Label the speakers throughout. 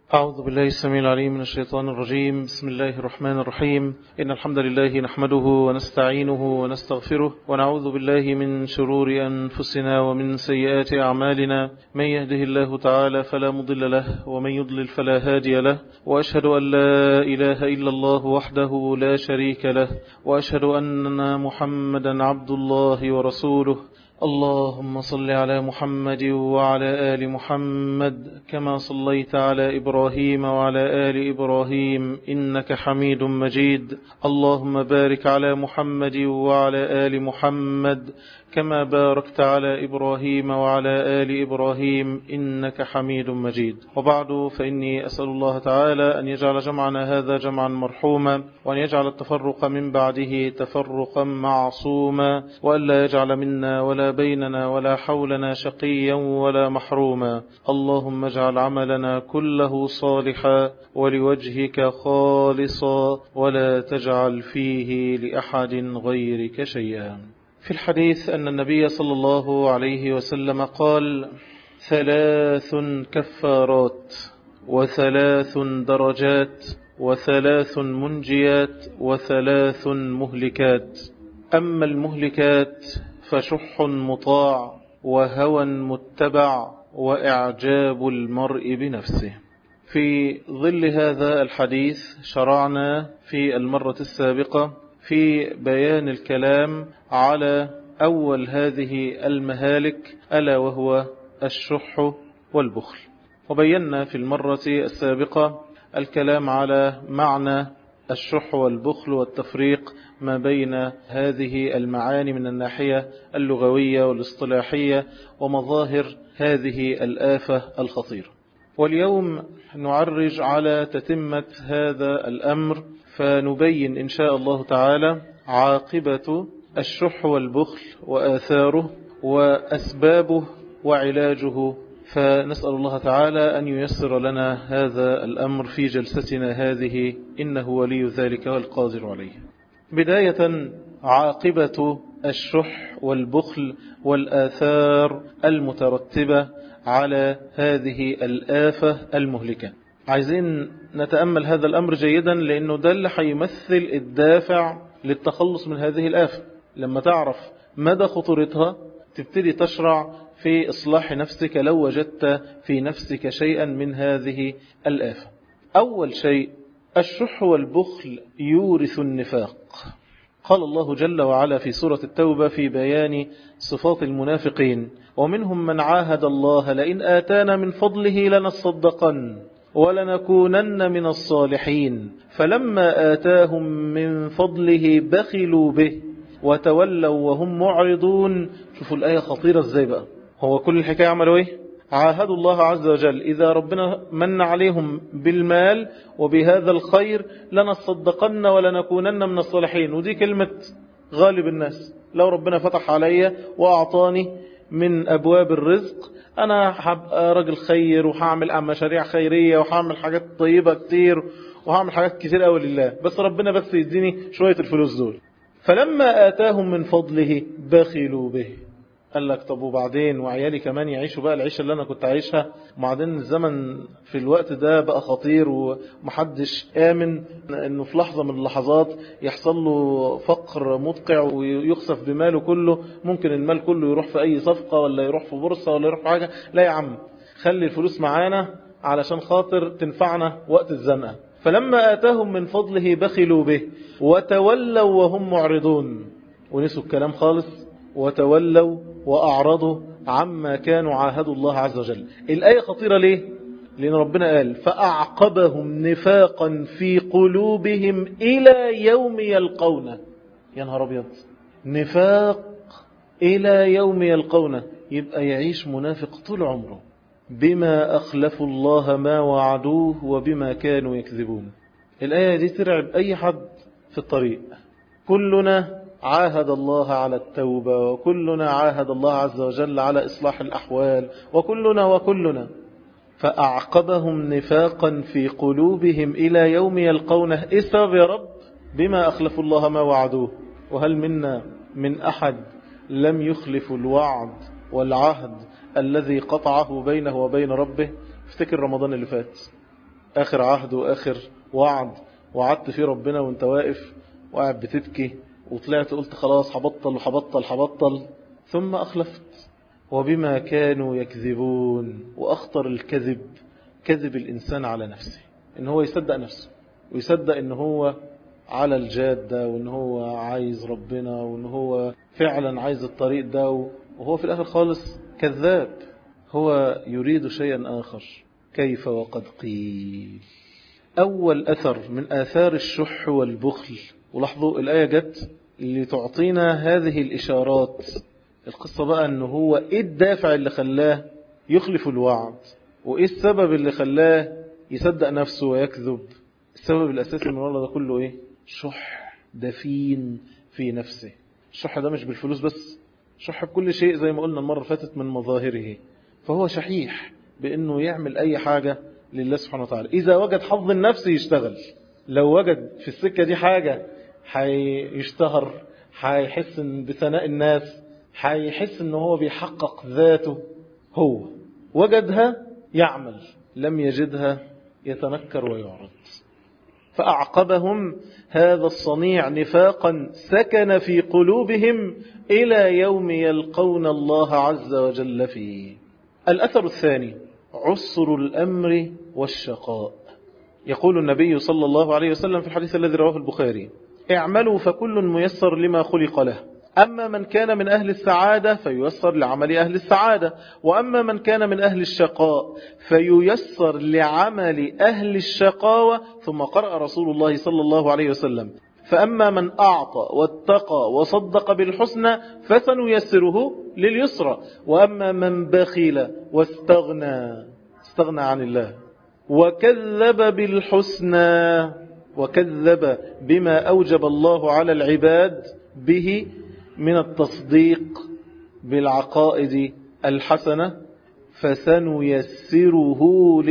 Speaker 1: أعوذ بالله السميع العليم من الشيطان الرجيم بسم الله الرحمن الرحيم إن الحمد لله نحمده ونستعينه ونستغفره ونعوذ بالله من شرور أنفسنا ومن سيئات أعمالنا من يهده الله تعالى فلا مضل له ومن يضلل فلا هادي له وأشهد أن لا إله إلا الله وحده لا شريك له وأشهد أن محمدا عبد الله ورسوله اللهم صل على محمد وعلى آل محمد كما صليت على إبراهيم وعلى آل إبراهيم إنك حميد مجيد اللهم بارك على محمد وعلى آل محمد كما باركت على إبراهيم وعلى آل إبراهيم إنك حميد مجيد وبعد فإني أسأل الله تعالى أن يجعل جمعنا هذا جمعا مرحوما وأن يجعل التفرق من بعده تفرقا معصوما وأن لا يجعل منا ولا بيننا ولا حولنا شقيا ولا محروما اللهم اجعل عملنا كله صالحا ولوجهك خالصا ولا تجعل فيه لأحد غيرك شيئا في الحديث أن النبي صلى الله عليه وسلم قال ثلاث كفارات وثلاث درجات وثلاث منجيات وثلاث مهلكات أما المهلكات فشح مطاع وهوى متبع وإعجاب المرء بنفسه في ظل هذا الحديث شرعنا في المرة السابقة في بيان الكلام على أول هذه المهالك ألا وهو الشح والبخل وبينا في المرة السابقة الكلام على معنى الشح والبخل والتفريق ما بين هذه المعاني من الناحية اللغوية والاصطلاحية ومظاهر هذه الآفة الخطيرة واليوم نعرج على تتمة هذا الأمر فنبين إن شاء الله تعالى عاقبة الشح والبخل وآثاره وأسبابه وعلاجه فنسأل الله تعالى أن ييسر لنا هذا الأمر في جلستنا هذه إنه ولي ذلك والقادر عليه بداية عاقبة الشح والبخل والآثار المترتبة على هذه الآفة المهلكة عايزين نتأمل هذا الأمر جيدا لأنه ده اللي هيمثل الدافع للتخلص من هذه الآفة لما تعرف مدى خطورتها تبتدي تشرع في إصلاح نفسك لو وجدت في نفسك شيئا من هذه الآفة أول شيء الشح والبخل يورث النفاق قال الله جل وعلا في سورة التوبة في بيان صفات المنافقين ومنهم من عاهد الله لئن آتانا من فضله لنصدقن ولنكونن من الصالحين فلما آتاهم من فضله بخلوا به وتولوا وهم معرضون شوفوا الآية خطيرة ازاي بقى هو كل الحكاية عملوا ايه عاهدوا الله عز وجل إذا ربنا من عليهم بالمال وبهذا الخير لنصدقن ولنكونن من الصالحين ودي كلمة غالب الناس لو ربنا فتح علي وأعطاني من أبواب الرزق أنا هبقى راجل خير وهعمل مشاريع خيرية وهعمل حاجات طيبة كتير وهعمل حاجات كتير قوي لله بس ربنا بس يديني شوية الفلوس دول فلما آتاهم من فضله بخلوا به قال لك طب وبعدين وعيالي كمان يعيشوا بقى العيشة اللي أنا كنت عايشها وبعدين الزمن في الوقت ده بقى خطير ومحدش آمن أنه في لحظة من اللحظات يحصل له فقر مدقع ويخسف بماله كله ممكن المال كله يروح في أي صفقة ولا يروح في بورصة ولا يروح في حاجة لا يا عم خلي الفلوس معانا علشان خاطر تنفعنا وقت الزنقة فلما آتاهم من فضله بخلوا به وتولوا وهم معرضون ونسوا الكلام خالص وتولوا وأعرضوا عما كانوا عاهدوا الله عز وجل الآية خطيرة ليه؟ لأن ربنا قال فأعقبهم نفاقا في قلوبهم إلى يوم يلقونه يا نهار أبيض نفاق إلى يوم يلقونه يبقى يعيش منافق طول عمره بما أخلفوا الله ما وعدوه وبما كانوا يكذبون الآية دي ترعب أي حد في الطريق كلنا عاهد الله على التوبة وكلنا عاهد الله عز وجل على إصلاح الأحوال وكلنا وكلنا فأعقبهم نفاقا في قلوبهم إلى يوم يلقونه إسرب يا رب بما أخلفوا الله ما وعدوه وهل منا من أحد لم يخلف الوعد والعهد الذي قطعه بينه وبين ربه افتكر رمضان اللي فات آخر عهد وآخر وعد وعدت فيه ربنا وانت واقف وقاعد بتبكي وطلعت قلت خلاص هبطل وهبطل هبطل ثم أخلفت وبما كانوا يكذبون وأخطر الكذب كذب الإنسان على نفسه إن هو يصدق نفسه ويصدق إن هو على الجادة وإن هو عايز ربنا وإن هو فعلا عايز الطريق ده وهو في الآخر خالص كذاب هو يريد شيئا آخر كيف وقد قيل أول أثر من آثار الشح والبخل ولاحظوا الآية جت لتعطينا هذه الإشارات القصة بقى أنه هو إيه الدافع اللي خلاه يخلف الوعد وإيه السبب اللي خلاه يصدق نفسه ويكذب السبب الأساسي من والله ده كله إيه شح دفين في نفسه الشح ده مش بالفلوس بس شح بكل شيء زي ما قلنا المرة فاتت من مظاهره فهو شحيح بأنه يعمل أي حاجة لله سبحانه وتعالى إذا وجد حظ النفس يشتغل لو وجد في السكة دي حاجة هيشتهر هيحس بثناء الناس هيحس ان هو بيحقق ذاته هو وجدها يعمل لم يجدها يتنكر ويعرض فأعقبهم هذا الصنيع نفاقا سكن في قلوبهم إلى يوم يلقون الله عز وجل فيه الأثر الثاني عسر الأمر والشقاء يقول النبي صلى الله عليه وسلم في الحديث الذي رواه البخاري اعملوا فكل ميسر لما خلق له أما من كان من أهل السعادة فييسر لعمل أهل السعادة وأما من كان من أهل الشقاء فييسر لعمل أهل الشقاوة ثم قرأ رسول الله صلى الله عليه وسلم فأما من أعطى واتقى وصدق بالحسنى فسنيسره لليسرى وأما من بخل واستغنى استغنى عن الله وكذب بالحسنى وكذب بما أوجب الله على العباد به من التصديق بالعقائد الحسنة فسنيسره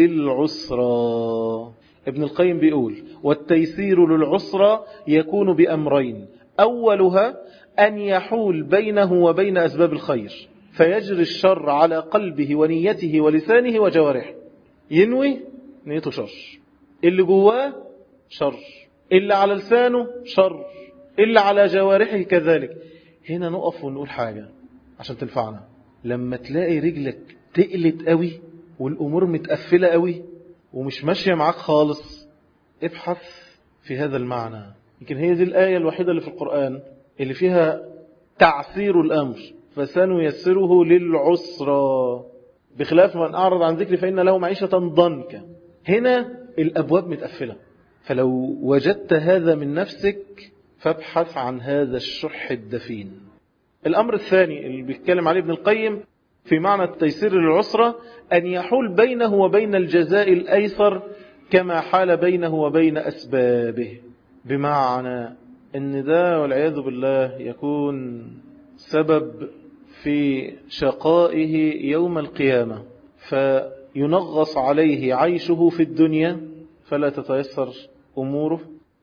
Speaker 1: للعسرى ابن القيم بيقول والتيسير للعسرى يكون بأمرين أولها أن يحول بينه وبين أسباب الخير فيجري الشر على قلبه ونيته ولسانه وجوارحه ينوي نيته شر اللي جواه شر اللي على لسانه شر اللي على جوارحه كذلك هنا نقف ونقول حاجة عشان تنفعنا لما تلاقي رجلك تقلت قوي والأمور متقفلة قوي ومش ماشية معاك خالص ابحث في هذا المعنى يمكن هي دي الآية الوحيدة اللي في القرآن اللي فيها تعسير الأمر فسنيسره للعسرى بخلاف من أعرض عن ذكري فإن له معيشة ضنكا هنا الأبواب متقفلة فلو وجدت هذا من نفسك فابحث عن هذا الشح الدفين الأمر الثاني اللي بيتكلم عليه ابن القيم في معنى التيسير للعسرة أن يحول بينه وبين الجزاء الأيسر كما حال بينه وبين أسبابه بمعنى أن ده والعياذ بالله يكون سبب في شقائه يوم القيامة فينغص عليه عيشه في الدنيا فلا تتيسر أموره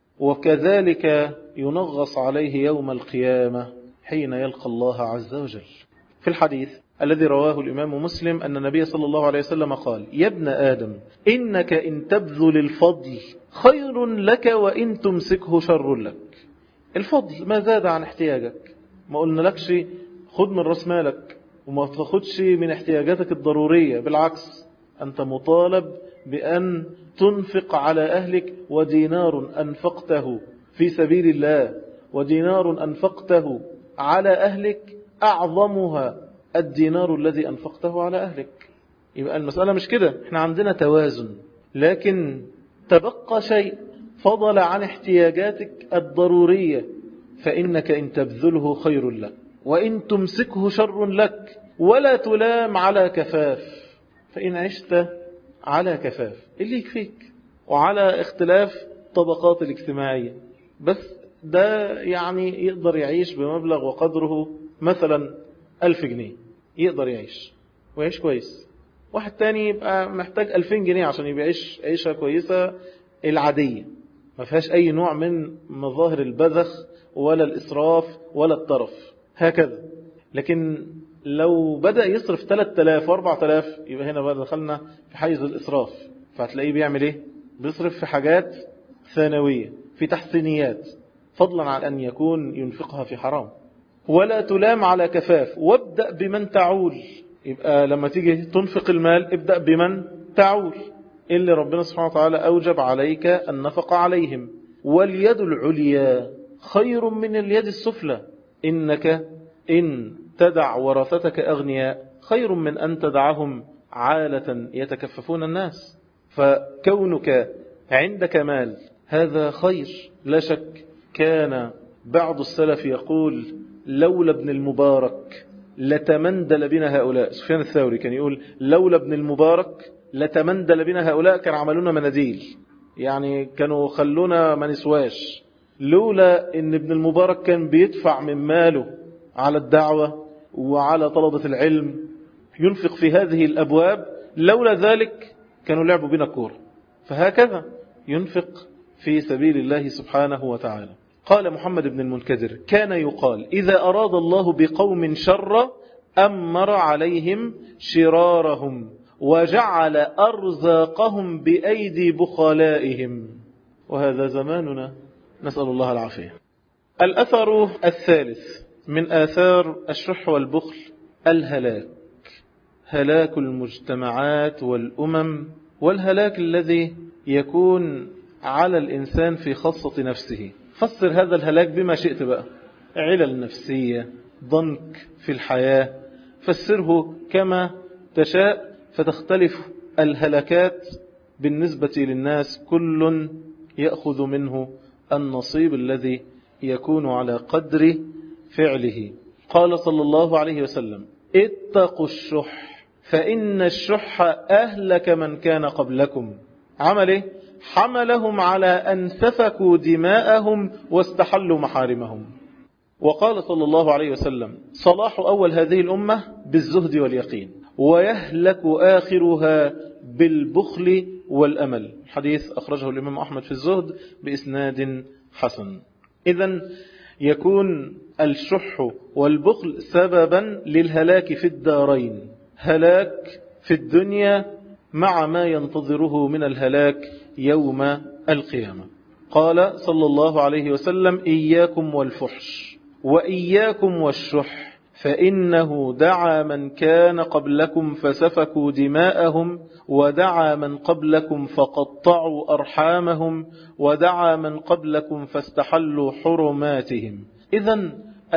Speaker 1: وكذلك ينغص عليه يوم القيامة حين يلقى الله عز وجل في الحديث الذي رواه الإمام مسلم أن النبي صلى الله عليه وسلم قال يا ابن آدم إنك إن تبذل الفضل خير لك وإن تمسكه شر لك الفضل ما زاد عن احتياجك ما قلنا لكش خد من راس مالك وما تاخدش من احتياجاتك الضرورية بالعكس أنت مطالب بأن تنفق على أهلك ودينار أنفقته في سبيل الله ودينار أنفقته على أهلك أعظمها الدينار الذي أنفقته على أهلك يبقى المسألة مش كده احنا عندنا توازن لكن تبقى شيء فضل عن احتياجاتك الضرورية فإنك إن تبذله خير لك وإن تمسكه شر لك ولا تلام على كفاف فإن عشت على كفاف اللي يكفيك وعلى اختلاف طبقات الاجتماعية بس ده يعني يقدر يعيش بمبلغ وقدره مثلا ألف جنيه يقدر يعيش ويعيش كويس واحد تاني يبقى محتاج ألفين جنيه عشان يبقى يعيش عيشة كويسة العادية ما فيهاش أي نوع من مظاهر البذخ ولا الإسراف ولا الطرف هكذا لكن لو بدأ يصرف 3000 و4000 يبقى هنا بقى دخلنا في حيز الإسراف فهتلاقيه بيعمل إيه بيصرف في حاجات ثانوية في تحسينيات فضلا عن أن يكون ينفقها في حرام ولا تلام على كفاف وابدأ بمن تعول يبقى لما تيجي تنفق المال ابدأ بمن تعول اللي ربنا سبحانه وتعالى أوجب عليك النفقة عليهم واليد العليا خير من اليد السفلى إنك إن تدع ورثتك أغنياء خير من أن تدعهم عالة يتكففون الناس فكونك عندك مال هذا خير لا شك كان بعض السلف يقول لولا ابن المبارك لتمندل بنا هؤلاء سفيان الثوري كان يقول لولا ابن المبارك لتمندل بنا هؤلاء كان عملونا مناديل يعني كانوا خلونا ما نسواش لولا ان ابن المبارك كان بيدفع من ماله على الدعوة وعلى طلبة العلم ينفق في هذه الأبواب لولا ذلك كانوا لعبوا بنا كورة فهكذا ينفق في سبيل الله سبحانه وتعالى قال محمد بن المنكدر كان يقال إذا أراد الله بقوم شر أمر عليهم شرارهم وجعل أرزاقهم بأيدي بخلائهم وهذا زماننا نسأل الله العافية الأثر الثالث من آثار الشح والبخل الهلاك هلاك المجتمعات والأمم والهلاك الذي يكون على الإنسان في خاصة نفسه فسر هذا الهلاك بما شئت بقى علل نفسية ضنك في الحياة فسره كما تشاء فتختلف الهلكات بالنسبة للناس كل يأخذ منه النصيب الذي يكون على قدر فعله قال صلى الله عليه وسلم اتقوا الشح فإن الشح أهلك من كان قبلكم عمل ايه حملهم على أن سفكوا دماءهم واستحلوا محارمهم وقال صلى الله عليه وسلم صلاح أول هذه الأمة بالزهد واليقين ويهلك آخرها بالبخل والأمل حديث أخرجه الإمام أحمد في الزهد بإسناد حسن إذا يكون الشح والبخل سببا للهلاك في الدارين هلاك في الدنيا مع ما ينتظره من الهلاك يوم القيامة قال صلى الله عليه وسلم إياكم والفحش وإياكم والشح فإنه دعا من كان قبلكم فسفكوا دماءهم ودعا من قبلكم فقطعوا أرحامهم ودعا من قبلكم فاستحلوا حرماتهم إذا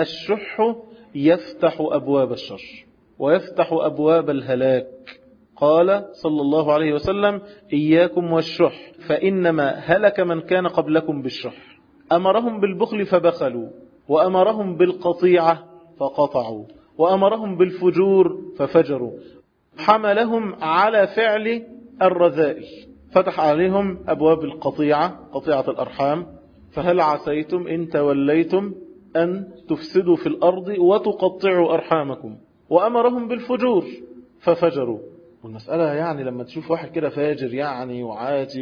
Speaker 1: الشح يفتح أبواب الشر ويفتح أبواب الهلاك قال صلى الله عليه وسلم إياكم والشح فإنما هلك من كان قبلكم بالشح أمرهم بالبخل فبخلوا وأمرهم بالقطيعة فقطعوا وأمرهم بالفجور ففجروا حملهم على فعل الرذائل فتح عليهم أبواب القطيعة قطيعة الأرحام فهل عسيتم إن توليتم أن تفسدوا في الأرض وتقطعوا أرحامكم وأمرهم بالفجور ففجروا والمسألة يعني لما تشوف واحد كده فاجر يعني وعاتي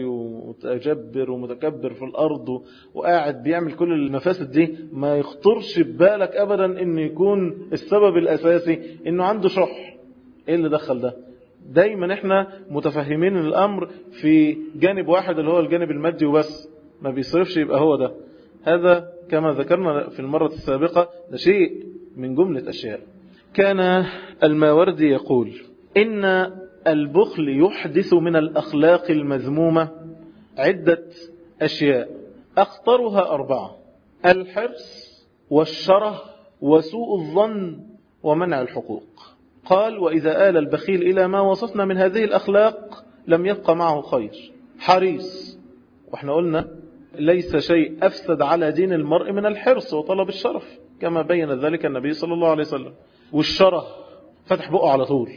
Speaker 1: ومتجبر ومتكبر في الأرض وقاعد بيعمل كل المفاسد دي ما يخطرش ببالك أبدا أن يكون السبب الأساسي أنه عنده شح إيه اللي دخل ده دايما احنا متفهمين الأمر في جانب واحد اللي هو الجانب المادي وبس ما بيصرفش يبقى هو ده هذا كما ذكرنا في المرة السابقة ده شيء من جملة أشياء كان الماوردي يقول إن البخل يحدث من الأخلاق المذمومة عدة أشياء أخطرها أربعة الحرص والشره وسوء الظن ومنع الحقوق قال وإذا آل البخيل إلى ما وصفنا من هذه الأخلاق لم يبقى معه خير حريص واحنا قلنا ليس شيء أفسد على دين المرء من الحرص وطلب الشرف كما بين ذلك النبي صلى الله عليه وسلم والشره فتح بقه على طول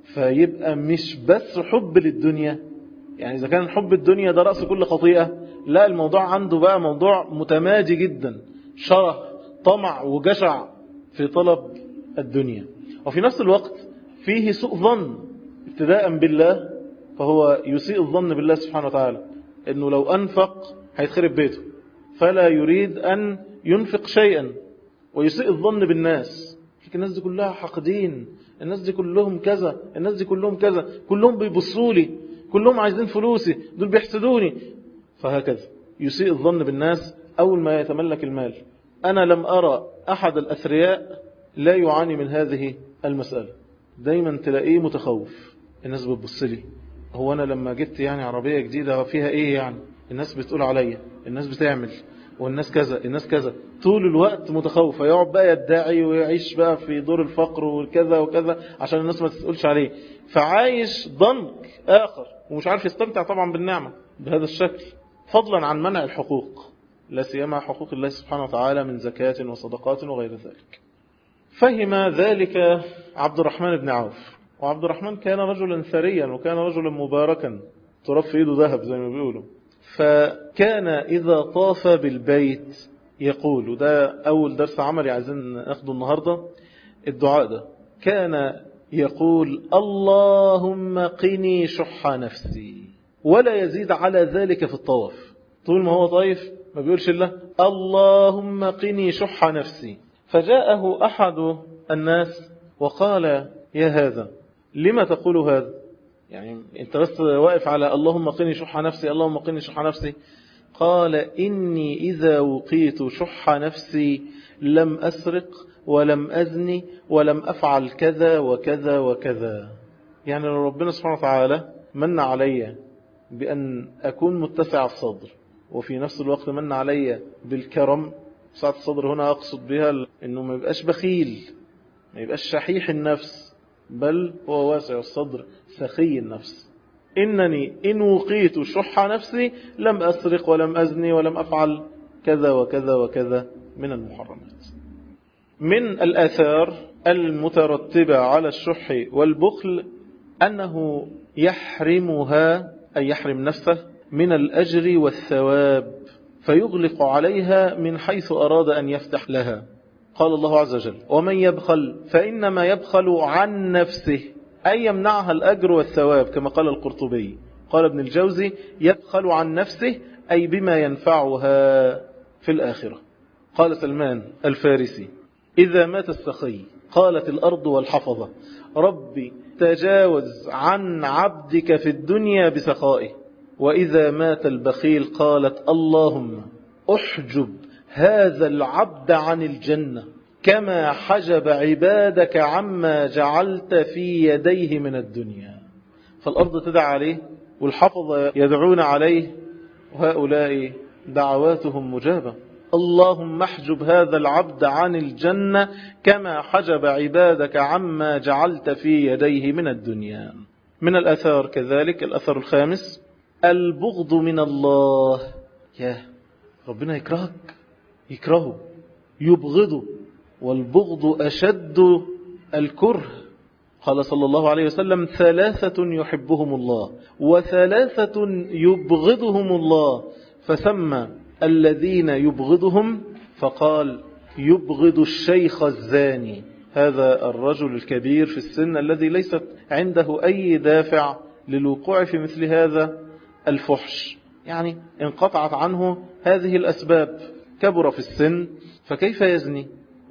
Speaker 1: فيبقى مش بس حب للدنيا يعني إذا كان حب الدنيا ده رأس كل خطيئة لا الموضوع عنده بقى موضوع متمادي جدا شره طمع وجشع في طلب الدنيا وفي نفس الوقت فيه سوء ظن ابتداء بالله فهو يسيء الظن بالله سبحانه وتعالى انه لو انفق هيتخرب بيته فلا يريد ان ينفق شيئا ويسيء الظن بالناس الناس دي كلها حقدين الناس دي كلهم كذا الناس دي كلهم كذا كلهم بيبصوا لي كلهم عايزين فلوسي دول بيحسدوني فهكذا يسيء الظن بالناس أول ما يتملك المال أنا لم أرى أحد الأثرياء لا يعاني من هذه المسألة دايما تلاقيه متخوف الناس بتبص لي هو أنا لما جبت يعني عربية جديدة فيها إيه يعني الناس بتقول عليا الناس بتعمل والناس كذا الناس كذا طول الوقت متخوف يقعد بقى يدعي ويعيش بقى في دور الفقر وكذا وكذا عشان الناس ما تسألش عليه فعايش ضنك آخر ومش عارف يستمتع طبعا بالنعمة بهذا الشكل فضلا عن منع الحقوق لا سيما حقوق الله سبحانه وتعالى من زكاة وصدقات وغير ذلك فهم ذلك عبد الرحمن بن عوف وعبد الرحمن كان رجلا ثريا وكان رجلا مباركا ترف في ايده ذهب زي ما بيقولوا فكان إذا طاف بالبيت يقول وده أول درس عملي عايزين ناخده النهاردة الدعاء ده كان يقول اللهم قني شح نفسي ولا يزيد على ذلك في الطواف طول ما هو طايف ما بيقولش الله اللهم قني شح نفسي فجاءه أحد الناس وقال يا هذا لما تقول هذا يعني انت بس واقف على اللهم قني شح نفسي اللهم قني شح نفسي قال إني إذا وقيت شح نفسي لم أسرق ولم أزني ولم أفعل كذا وكذا وكذا يعني لو ربنا سبحانه وتعالى من علي بأن أكون متسع الصدر وفي نفس الوقت من علي بالكرم سعة الصدر هنا أقصد بها أنه ما يبقاش بخيل ما يبقاش شحيح النفس بل هو واسع الصدر سخي النفس إنني إن وقيت شح نفسي لم أسرق ولم أزني ولم أفعل كذا وكذا وكذا من المحرمات من الآثار المترتبة على الشح والبخل أنه يحرمها أي يحرم نفسه من الأجر والثواب فيغلق عليها من حيث أراد أن يفتح لها قال الله عز وجل ومن يبخل فإنما يبخل عن نفسه أي يمنعها الأجر والثواب كما قال القرطبي قال ابن الجوزي يبخل عن نفسه أي بما ينفعها في الآخرة قال سلمان الفارسي إذا مات السخي قالت الأرض والحفظة ربي تجاوز عن عبدك في الدنيا بسخائه وإذا مات البخيل قالت اللهم أحجب هذا العبد عن الجنة كما حجب عبادك عما جعلت في يديه من الدنيا فالأرض تدعى عليه والحفظ يدعون عليه وهؤلاء دعواتهم مجابة اللهم احجب هذا العبد عن الجنة كما حجب عبادك عما جعلت في يديه من الدنيا من الأثار كذلك الأثر الخامس البغض من الله يا ربنا يكرهك يكرهه يبغضه والبغض أشد الكره قال صلى الله عليه وسلم ثلاثة يحبهم الله وثلاثة يبغضهم الله فسمى الذين يبغضهم فقال يبغض الشيخ الزاني هذا الرجل الكبير في السن الذي ليست عنده أي دافع للوقوع في مثل هذا الفحش يعني انقطعت عنه هذه الأسباب كبر في السن فكيف يزني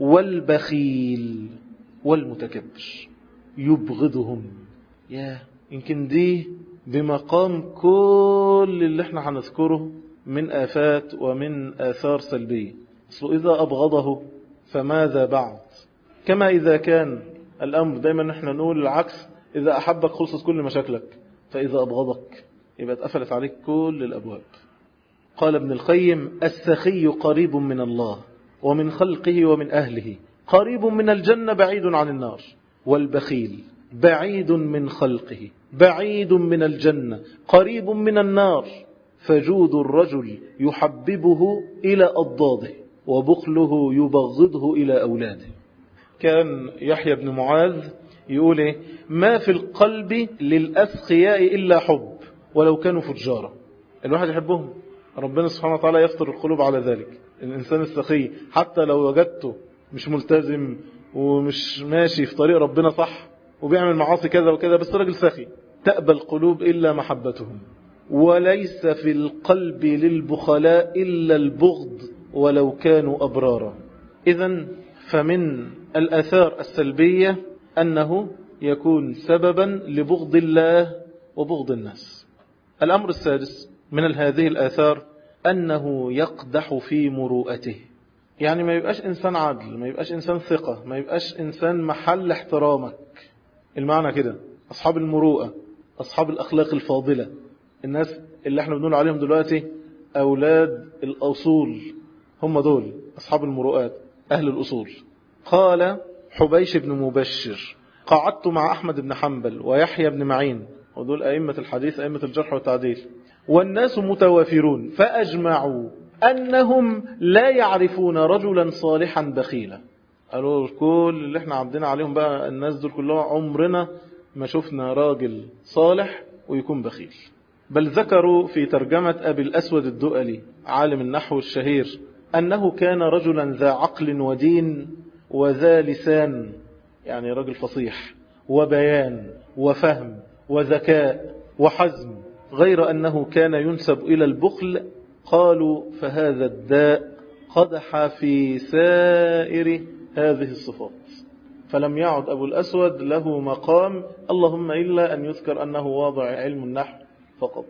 Speaker 1: والبخيل والمتكبر يبغضهم يا يمكن دي بمقام كل اللي احنا هنذكره من آفات ومن آثار سلبية أصل إذا أبغضه فماذا بعد كما إذا كان الأمر دايما نحن نقول العكس إذا أحبك خلصت كل مشاكلك فإذا أبغضك يبقى اتقفلت عليك كل الأبواب قال ابن القيم السخي قريب من الله ومن خلقه ومن أهله قريب من الجنة بعيد عن النار والبخيل بعيد من خلقه بعيد من الجنة قريب من النار فجود الرجل يحببه إلى أضاده وبخله يبغضه إلى أولاده كان يحيى بن معاذ يقول إيه ما في القلب للأسخياء إلا حب ولو كانوا فجارا الواحد يحبهم ربنا سبحانه وتعالى يفطر القلوب على ذلك الإنسان السخي حتى لو وجدته مش ملتزم ومش ماشي في طريق ربنا صح وبيعمل معاصي كذا وكذا بس راجل سخي تأبى القلوب إلا محبتهم وليس في القلب للبخلاء إلا البغض ولو كانوا أبرارا إذا فمن الأثار السلبية أنه يكون سببا لبغض الله وبغض الناس الأمر السادس من هذه الآثار أنه يقدح في مروءته يعني ما يبقاش إنسان عدل ما يبقاش إنسان ثقة ما يبقاش إنسان محل احترامك المعنى كده أصحاب المروءة أصحاب الأخلاق الفاضلة الناس اللي احنا بنقول عليهم دلوقتي أولاد الأصول هم دول أصحاب المروءات أهل الأصول قال حبيش بن مبشر قعدت مع أحمد بن حنبل ويحيى بن معين ودول أئمة الحديث أئمة الجرح والتعديل والناس متوافرون فأجمعوا أنهم لا يعرفون رجلا صالحا بخيلا قالوا كل اللي احنا عبدنا عليهم بقى الناس دول كلهم عمرنا ما شفنا راجل صالح ويكون بخيل بل ذكروا في ترجمة أبي الأسود الدؤلي عالم النحو الشهير أنه كان رجلا ذا عقل ودين وذا لسان يعني رجل فصيح وبيان وفهم وذكاء وحزم غير أنه كان ينسب إلى البخل قالوا فهذا الداء قدح في سائر هذه الصفات فلم يعد أبو الأسود له مقام اللهم إلا أن يذكر أنه واضع علم النحو فقط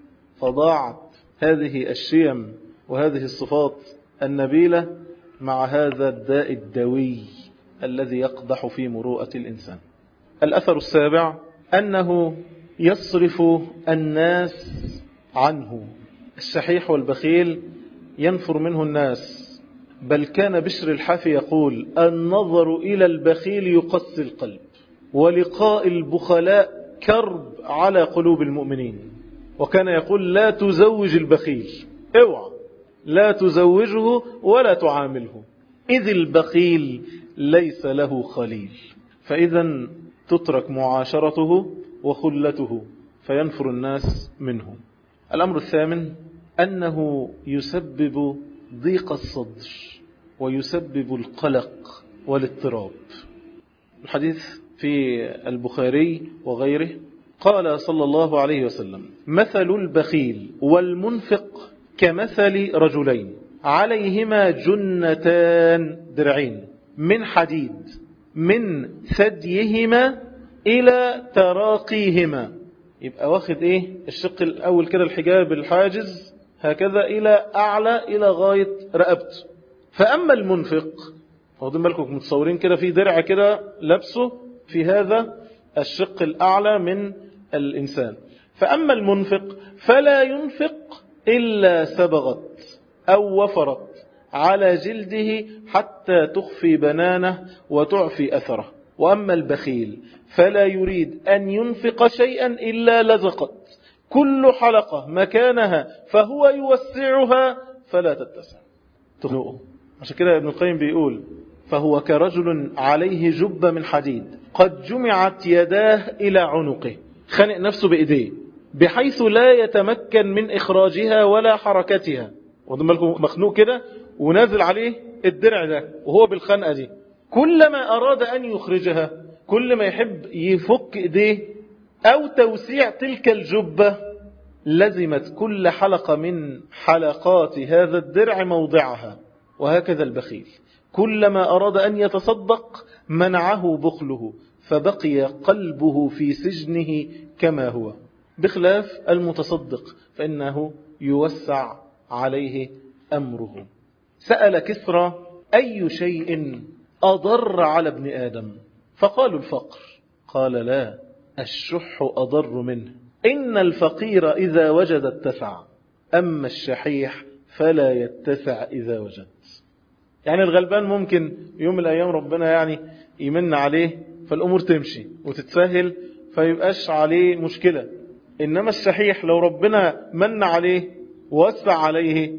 Speaker 1: فضاعت هذه الشيم وهذه الصفات النبيلة مع هذا الداء الدوي الذي يقدح في مروءة الإنسان الأثر السابع أنه يصرف الناس عنه الشحيح والبخيل ينفر منه الناس بل كان بشر الحافي يقول النظر إلى البخيل يقسي القلب ولقاء البخلاء كرب على قلوب المؤمنين وكان يقول لا تزوج البخيل اوعى لا تزوجه ولا تعامله إذ البخيل ليس له خليل فإذا تترك معاشرته وخلته فينفر الناس منه الأمر الثامن أنه يسبب ضيق الصدر ويسبب القلق والاضطراب الحديث في البخاري وغيره قال صلى الله عليه وسلم مثل البخيل والمنفق كمثل رجلين عليهما جنتان درعين من حديد من ثديهما إلى تراقيهما يبقى واخد ايه الشق الأول كده الحجاب الحاجز هكذا إلى أعلى إلى غاية رقبته فأما المنفق واخدين بالكم متصورين كده في درع كده لبسه في هذا الشق الأعلى من الإنسان فأما المنفق فلا ينفق إلا سبغت أو وفرت على جلده حتى تخفي بنانه وتعفي أثره وأما البخيل فلا يريد أن ينفق شيئا إلا لزقت كل حلقة مكانها فهو يوسعها فلا تتسع تخنقه عشان كده ابن القيم بيقول فهو كرجل عليه جبة من حديد قد جمعت يداه إلى عنقه خنق نفسه بإيديه بحيث لا يتمكن من إخراجها ولا حركتها واخدين بالكم مخنوق كده ونازل عليه الدرع ده وهو بالخنقة دي كلما أراد أن يخرجها كل ما يحب يفك إيديه أو توسيع تلك الجبة لزمت كل حلقة من حلقات هذا الدرع موضعها وهكذا البخيل كلما أراد أن يتصدق منعه بخله فبقي قلبه في سجنه كما هو بخلاف المتصدق فإنه يوسع عليه أمره سأل كسرى أي شيء أضر على ابن آدم فقالوا الفقر قال لا الشح أضر منه إن الفقير إذا وجد اتسع أما الشحيح فلا يتسع إذا وجد يعني الغلبان ممكن يوم من الأيام ربنا يعني يمن عليه فالأمور تمشي وتتسهل فيبقاش عليه مشكلة إنما الشحيح لو ربنا من عليه ووسع عليه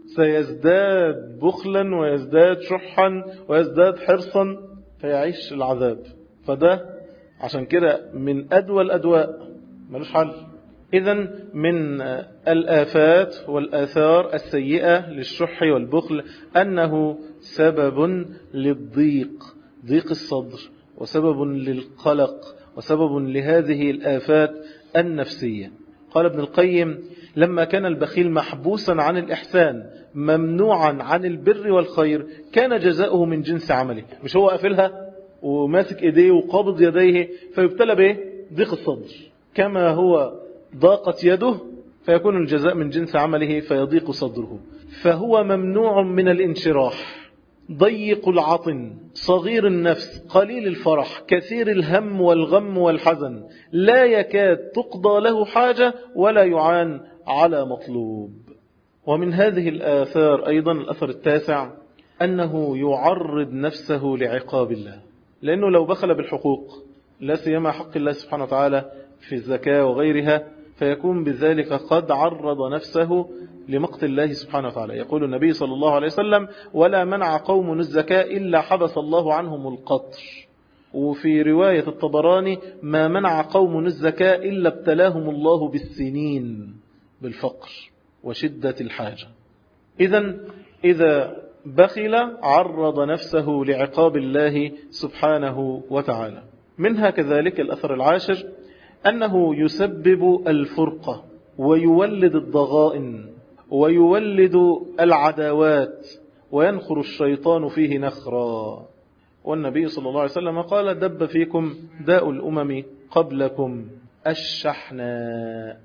Speaker 1: سيزداد بخلا ويزداد شحا ويزداد حرصا فيعيش العذاب فده عشان كده من أدوى الأدواء ملوش حل إذا من الآفات والآثار السيئة للشح والبخل أنه سبب للضيق ضيق الصدر وسبب للقلق وسبب لهذه الآفات النفسية قال ابن القيم لما كان البخيل محبوسا عن الإحسان ممنوعا عن البر والخير كان جزاؤه من جنس عمله مش هو قافلها وماسك ايديه وقابض يديه فيبتلى به ضيق الصدر كما هو ضاقت يده فيكون الجزاء من جنس عمله فيضيق صدره فهو ممنوع من الانشراح ضيق العطن صغير النفس قليل الفرح كثير الهم والغم والحزن لا يكاد تقضى له حاجة ولا يعان على مطلوب ومن هذه الآثار أيضا الأثر التاسع أنه يعرض نفسه لعقاب الله لأنه لو بخل بالحقوق لا سيما حق الله سبحانه وتعالى في الزكاة وغيرها فيكون بذلك قد عرض نفسه لمقت الله سبحانه وتعالى يقول النبي صلى الله عليه وسلم ولا منع قوم الزكاة إلا حبس الله عنهم القطر وفي رواية الطبراني ما منع قوم الزكاة إلا ابتلاهم الله بالسنين بالفقر وشدة الحاجة إذا إذا بخل عرض نفسه لعقاب الله سبحانه وتعالى منها كذلك الأثر العاشر أنه يسبب الفرقة ويولد الضغائن ويولد العداوات وينخر الشيطان فيه نخرا والنبي صلى الله عليه وسلم قال دب فيكم داء الأمم قبلكم الشحناء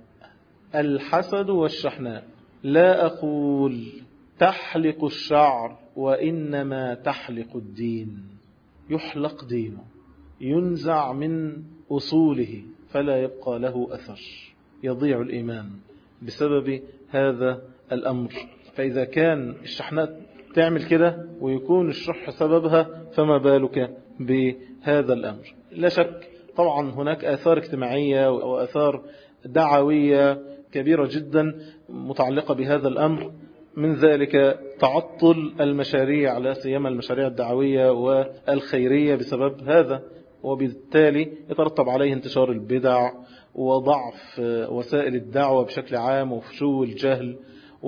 Speaker 1: الحسد والشحناء لا أقول تحلق الشعر وإنما تحلق الدين يحلق دينه ينزع من أصوله فلا يبقى له أثر يضيع الإيمان بسبب هذا الأمر فإذا كان الشحناء تعمل كده ويكون الشح سببها فما بالك بهذا الأمر لا شك طبعا هناك آثار اجتماعية وآثار دعوية كبيرة جدا متعلقة بهذا الأمر من ذلك تعطل المشاريع لا سيما المشاريع الدعوية والخيرية بسبب هذا وبالتالي يترتب عليه انتشار البدع وضعف وسائل الدعوة بشكل عام وفشو الجهل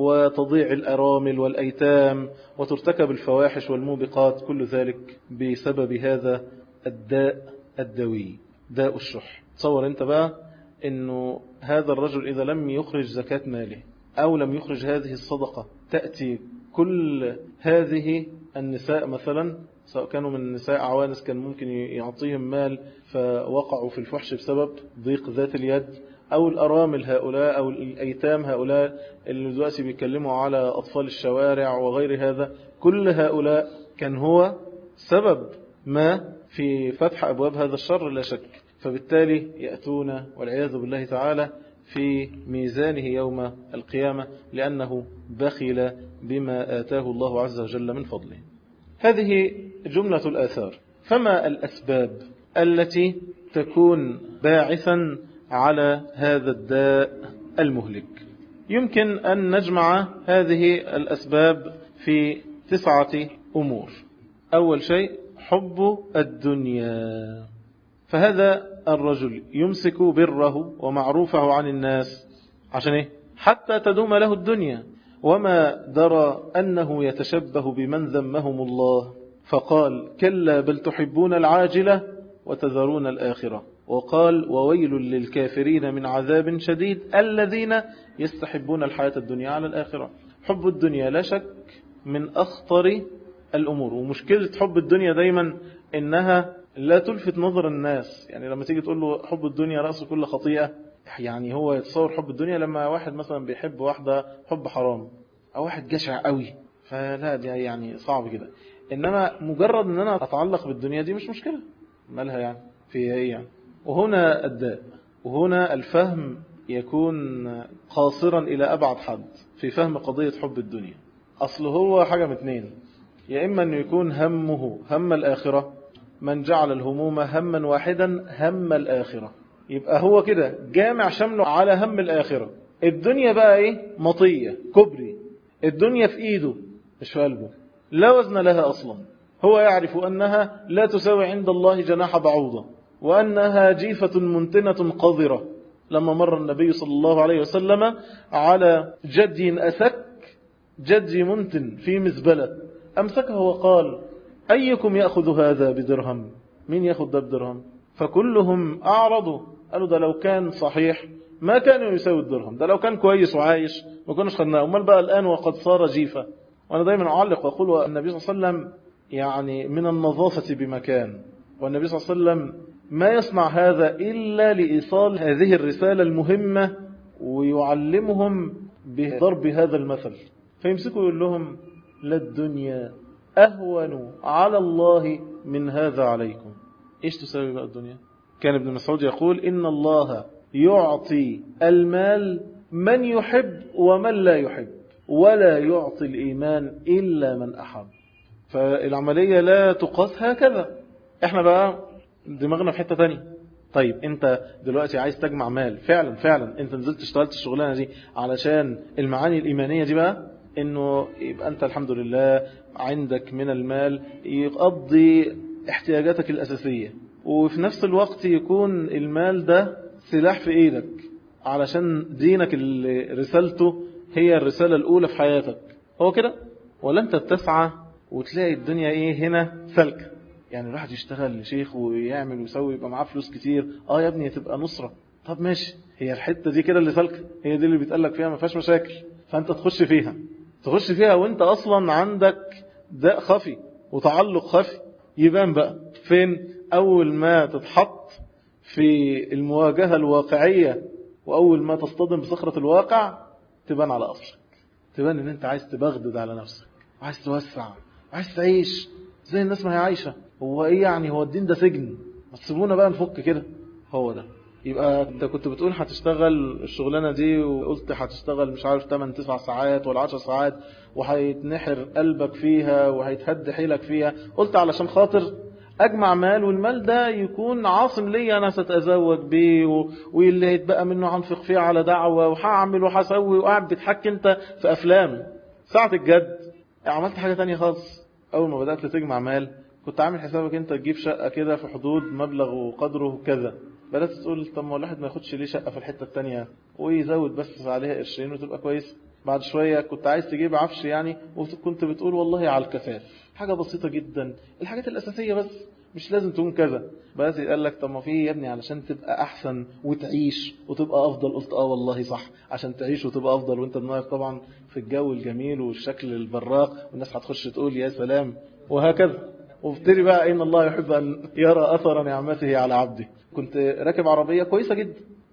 Speaker 1: وتضيع الأرامل والأيتام وترتكب الفواحش والموبقات كل ذلك بسبب هذا الداء الدوي داء الشح تصور انت بقى انه هذا الرجل اذا لم يخرج زكاة ماله او لم يخرج هذه الصدقة تأتي كل هذه النساء مثلا سواء كانوا من نساء عوانس كان ممكن يعطيهم مال فوقعوا في الفحش بسبب ضيق ذات اليد أو الأرامل هؤلاء أو الأيتام هؤلاء اللي دلوقتي بيتكلموا على أطفال الشوارع وغير هذا كل هؤلاء كان هو سبب ما في فتح أبواب هذا الشر لا شك فبالتالي يأتون والعياذ بالله تعالى في ميزانه يوم القيامة لأنه بخل بما آتاه الله عز وجل من فضله هذه جملة الآثار فما الأسباب التي تكون باعثا على هذا الداء المهلك يمكن أن نجمع هذه الأسباب في تسعة أمور أول شيء حب الدنيا فهذا الرجل يمسك بره ومعروفه عن الناس عشان ايه حتى تدوم له الدنيا وما درى أنه يتشبه بمن ذمهم الله فقال كلا بل تحبون العاجلة وتذرون الآخرة وقال وويل للكافرين من عذاب شديد الذين يستحبون الحياة الدنيا على الآخرة حب الدنيا لا شك من أخطر الأمور ومشكلة حب الدنيا دايما إنها لا تلفت نظر الناس يعني لما تيجي تقول له حب الدنيا رأس كل خطيئة يعني هو يتصور حب الدنيا لما واحد مثلا بيحب واحدة حب حرام أو واحد جشع قوي فلا دي يعني صعب كده إنما مجرد أن أنا أتعلق بالدنيا دي مش مشكلة مالها يعني في ايه يعني وهنا الداء وهنا الفهم يكون قاصرا إلى أبعد حد في فهم قضية حب الدنيا أصل هو حاجة من اتنين يا إما أن يكون همه هم الآخرة من جعل الهموم هما واحدا هم الآخرة يبقى هو كده جامع شمله على هم الآخرة الدنيا بقى إيه مطية كبري الدنيا في إيده مش في قلبه لا وزن لها أصلا هو يعرف أنها لا تساوي عند الله جناح بعوضة وأنها جيفة منتنة قذرة لما مر النبي صلى الله عليه وسلم على جدي أسك جدي منتن في مزبلة أمسكه وقال أيكم يأخذ هذا بدرهم مين يأخذ ده بدرهم فكلهم أعرضوا قالوا ده لو كان صحيح ما كان يساوي الدرهم ده لو كان كويس وعايش ما كناش خدناه أمال بقى الآن وقد صار جيفة وأنا دايما أعلق وأقول النبي صلى الله عليه وسلم يعني من النظافة بمكان والنبي صلى الله عليه وسلم ما يصنع هذا إلا لإيصال هذه الرسالة المهمة ويعلمهم بضرب هذا المثل فيمسكوا يقول لهم لا الدنيا أهون على الله من هذا عليكم إيش تساوي بقى الدنيا كان ابن مسعود يقول إن الله يعطي المال من يحب ومن لا يحب ولا يعطي الإيمان إلا من أحب فالعملية لا تقاس هكذا احنا بقى دماغنا في حتة تانية طيب انت دلوقتي عايز تجمع مال فعلا فعلا انت نزلت اشتغلت الشغلانة دي علشان المعاني الإيمانية دي بقى انه يبقى انت الحمد لله عندك من المال يقضي احتياجاتك الأساسية وفي نفس الوقت يكون المال ده سلاح في ايدك علشان دينك اللي رسالته هي الرسالة الأولى في حياتك هو كده ولا انت بتسعى وتلاقي الدنيا ايه هنا سلكة يعني الواحد يشتغل شيخ ويعمل ويسوي يبقى معاه فلوس كتير اه يا ابني تبقى نصرة طب ماشي هي الحتة دي كده اللي سلكة هي دي اللي بيتقالك فيها ما فيهاش مشاكل فانت تخش فيها تخش فيها وانت اصلا عندك داء خفي وتعلق خفي يبان بقى فين اول ما تتحط في المواجهة الواقعية واول ما تصطدم بصخرة الواقع تبان على اصلك تبان ان انت عايز تبغدد على نفسك وعايز توسع وعايز تعيش زي الناس ما هي عايشة هو ايه يعني هو الدين ده سجن ما تسيبونا بقى نفك كده هو ده يبقى انت كنت بتقول هتشتغل الشغلانة دي وقلت هتشتغل مش عارف 8 9 ساعات ولا 10 ساعات وهيتنحر قلبك فيها وهيتهد حيلك فيها قلت علشان خاطر اجمع مال والمال ده يكون عاصم لي انا ستزوج بيه واللي هيتبقى منه هنفق فيه على دعوة وهعمل وهسوي وقاعد بتحكي انت في افلام ساعة الجد عملت حاجة تانية خالص اول ما بدأت تجمع مال كنت عامل حسابك انت تجيب شقة كده في حدود مبلغ وقدره كذا بدأت تقول طب ما الواحد ما ياخدش ليه شقة في الحتة التانية ويزود بس عليها قرشين وتبقى كويس بعد شوية كنت عايز تجيب عفش يعني وكنت بتقول والله على الكفاف حاجة بسيطة جدا الحاجات الأساسية بس مش لازم تكون كذا بس يقول لك طب ما في يا ابني علشان تبقى أحسن وتعيش وتبقى أفضل قلت آه والله صح عشان تعيش وتبقى أفضل وانت دماغك طبعا في الجو الجميل والشكل البراق والناس هتخش تقول يا سلام وهكذا وابتدي بقى إن الله يحب أن يرى أثر نعمته على عبده كنت راكب عربية كويسة جدا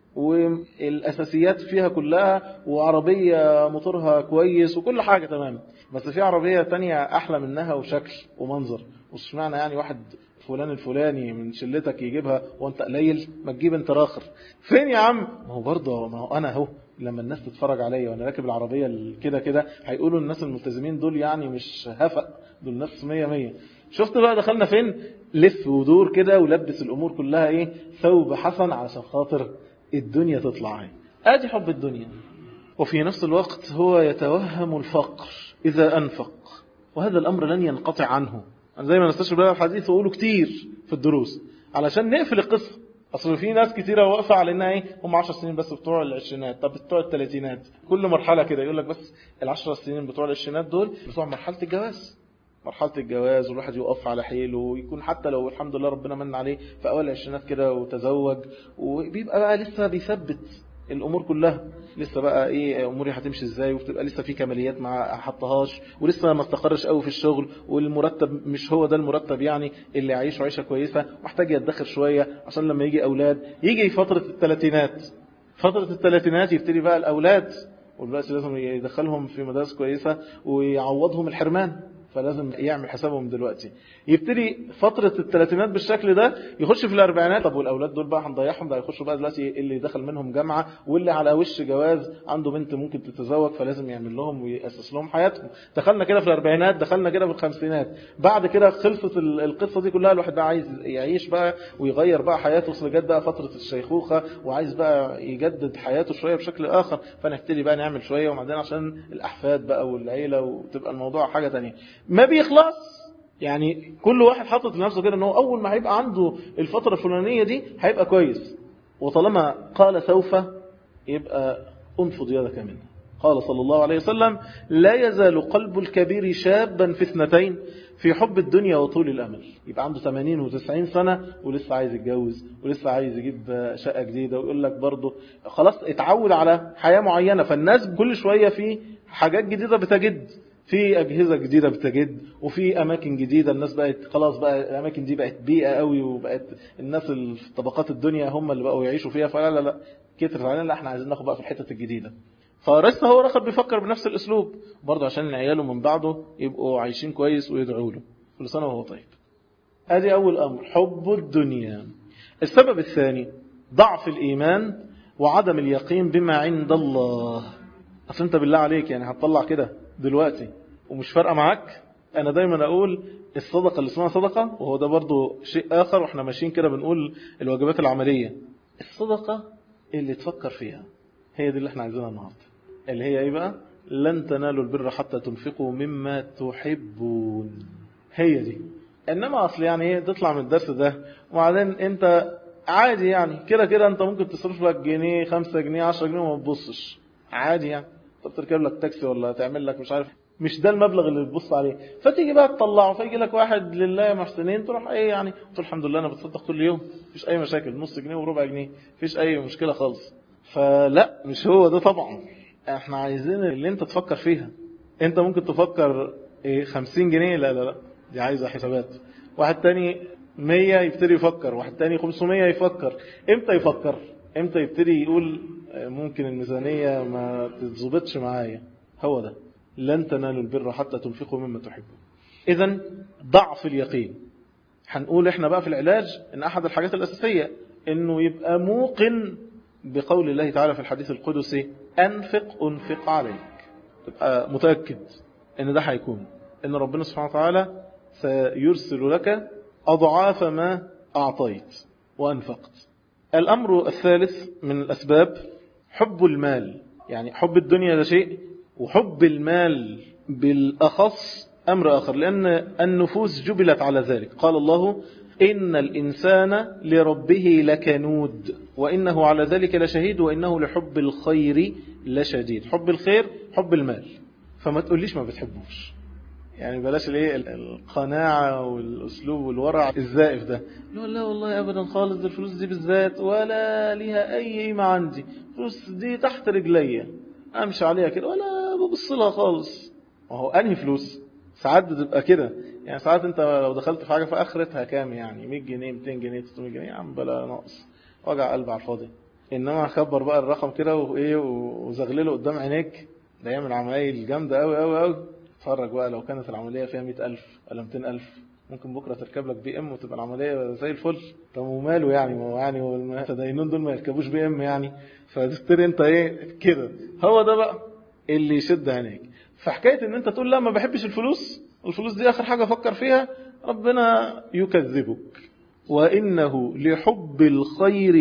Speaker 1: والأساسيات فيها كلها وعربية موتورها كويس وكل حاجة تمام بس في عربية تانية أحلى منها وشكل ومنظر وش معنى يعني واحد فلان الفلاني من شلتك يجيبها وانت قليل ما تجيب انت راخر فين يا عم ما هو برضه ما هو انا اهو لما الناس تتفرج عليا وانا راكب العربية كده كده هيقولوا الناس الملتزمين دول يعني مش هفق دول ناس مية مية شفت بقى دخلنا فين لف ودور كده ولبس الامور كلها ايه ثوب حسن علشان خاطر الدنيا تطلع اهي ادي حب الدنيا وفي نفس الوقت هو يتوهم الفقر اذا انفق وهذا الامر لن ينقطع عنه زي ما نستشعر بقى الحديث وقوله كتير في الدروس علشان نقفل القصة اصل في ناس كتيرة واقفة على انها ايه هم 10 سنين بس بتوع العشرينات طب بتوع الثلاثينات كل مرحلة كده يقول لك بس ال10 سنين بتوع العشرينات دول بتوع مرحلة الجواز مرحلة الجواز والواحد يقف على حيله ويكون حتى لو الحمد لله ربنا من عليه في أول العشرينات كده وتزوج وبيبقى بقى لسه بيثبت الأمور كلها لسه بقى ايه اموري هتمشي ازاي وبتبقى لسه في كماليات ما حطهاش ولسه ما استقرش قوي في الشغل والمرتب مش هو ده المرتب يعني اللي يعيشه عيشه كويسه محتاج يدخر شويه عشان لما يجي اولاد يجي فتره الثلاثينات فتره الثلاثينات يبتدي بقى الاولاد والباقي لازم يدخلهم في مدارس كويسه ويعوضهم الحرمان فلازم يعمل حسابهم دلوقتي يبتدي فترة الثلاثينات بالشكل ده يخش في الأربعينات طب والأولاد دول بقى هنضيعهم ده هيخشوا بقى دلوقتي اللي دخل منهم جامعة واللي على وش جواز عنده بنت ممكن تتزوج فلازم يعمل لهم ويأسس لهم حياتهم دخلنا كده في الأربعينات دخلنا كده في الخمسينات بعد كده خلصت القصة دي كلها الواحد بقى عايز يعيش بقى ويغير بقى حياته اصل جت بقى فترة الشيخوخة وعايز بقى يجدد حياته شوية بشكل آخر فنبتدي بقى نعمل شوية وبعدين عشان الأحفاد بقى والعيلة وتبقى الموضوع حاجة تانية ما بيخلص يعني كل واحد حاطط لنفسه كده ان هو اول ما هيبقى عنده الفترة الفلانية دي هيبقى كويس وطالما قال سوف يبقى انفض يدك منه قال صلى الله عليه وسلم لا يزال قلب الكبير شابا في اثنتين في حب الدنيا وطول الأمل يبقى عنده 80 و90 سنة ولسه عايز يتجوز ولسه عايز يجيب شقة جديدة ويقول لك برضه خلاص اتعود على حياة معينة فالناس كل شوية في حاجات جديدة بتجد في أجهزة جديدة بتجد وفي أماكن جديدة الناس بقت خلاص بقى الأماكن دي بقت بيئة قوي وبقت الناس في طبقات الدنيا هم اللي بقوا يعيشوا فيها فلا لا لا كترت علينا لا احنا عايزين ناخد بقى في الحتة الجديدة فلسه هو رخر بيفكر بنفس الاسلوب برضه عشان عياله من بعده يبقوا عايشين كويس ويدعوا له كل سنة وهو طيب ادي اول امر حب الدنيا السبب الثاني ضعف الايمان وعدم اليقين بما عند الله اصل انت بالله عليك يعني هتطلع كده دلوقتي ومش فارقه معاك انا دايما اقول الصدقه اللي اسمها صدقه وهو ده برضو شيء اخر واحنا ماشيين كده بنقول الواجبات العمليه الصدقه اللي تفكر فيها هي دي اللي احنا عايزينها النهارده اللي هي ايه بقى لن تنالوا البر حتى تنفقوا مما تحبون هي دي انما اصل يعني ايه تطلع من الدرس ده وبعدين انت عادي يعني كده كده انت ممكن تصرف لك جنيه خمسة جنيه عشرة جنيه وما تبصش عادي يعني انت بتركب لك تاكسي ولا تعمل لك مش عارف مش ده المبلغ اللي بتبص عليه فتيجي بقى تطلعه فيجي لك واحد لله محسنين تروح ايه يعني تقول الحمد لله انا بتصدق كل يوم مفيش اي مشاكل نص جنيه وربع جنيه مفيش اي مشكله خالص فلا مش هو ده طبعا احنا عايزين اللي انت تفكر فيها انت ممكن تفكر ايه 50 جنيه لا لا لا دي عايزه حسابات واحد تاني 100 يبتدي يفكر واحد تاني 500 يفكر امتى يفكر امتى يبتدي يقول ممكن الميزانية ما تتظبطش معايا هو ده لن تنالوا البر حتى تنفقوا مما تحبون اذا ضعف اليقين هنقول احنا بقى في العلاج ان احد الحاجات الاساسية انه يبقى موقن بقول الله تعالى في الحديث القدسي انفق انفق عليك تبقى متأكد ان ده هيكون ان ربنا سبحانه وتعالى سيرسل لك أضعاف ما أعطيت وأنفقت الأمر الثالث من الأسباب حب المال يعني حب الدنيا ده شيء وحب المال بالأخص أمر آخر لأن النفوس جبلت على ذلك قال الله إن الإنسان لربه لكنود وإنه على ذلك لشهيد وإنه لحب الخير لشديد حب الخير حب المال فما تقوليش ما بتحبوش يعني بلاش الايه القناعة والاسلوب والورع الزائف ده يقول لا والله ابدا خالص دي الفلوس دي بالذات ولا ليها اي قيمة عندي الفلوس دي تحت رجليا امشي عليها كده ولا ببص لها خالص وهو انهي فلوس ساعات بتبقى كده يعني ساعات انت لو دخلت في حاجة في اخرتها كام يعني 100 جنيه 200 جنيه 300 جنيه يا عم بلا ناقص وجع قلب على الفاضي انما اخبر بقى الرقم كده وايه وزغلله قدام عينيك ده يعمل عمايل جامدة قوي قوي قوي اتفرج بقى لو كانت العملية فيها مئة ألف ولا مئتين ألف ممكن بكرة تركب لك بي ام وتبقى العملية زي الفل طب وماله يعني ما هو يعني المتدينون دول ما يركبوش بي ام يعني فتشتري انت ايه كده هو ده بقى اللي يشد عينيك فحكاية ان انت تقول لا ما بحبش الفلوس الفلوس دي اخر حاجة افكر فيها ربنا يكذبك وانه لحب الخير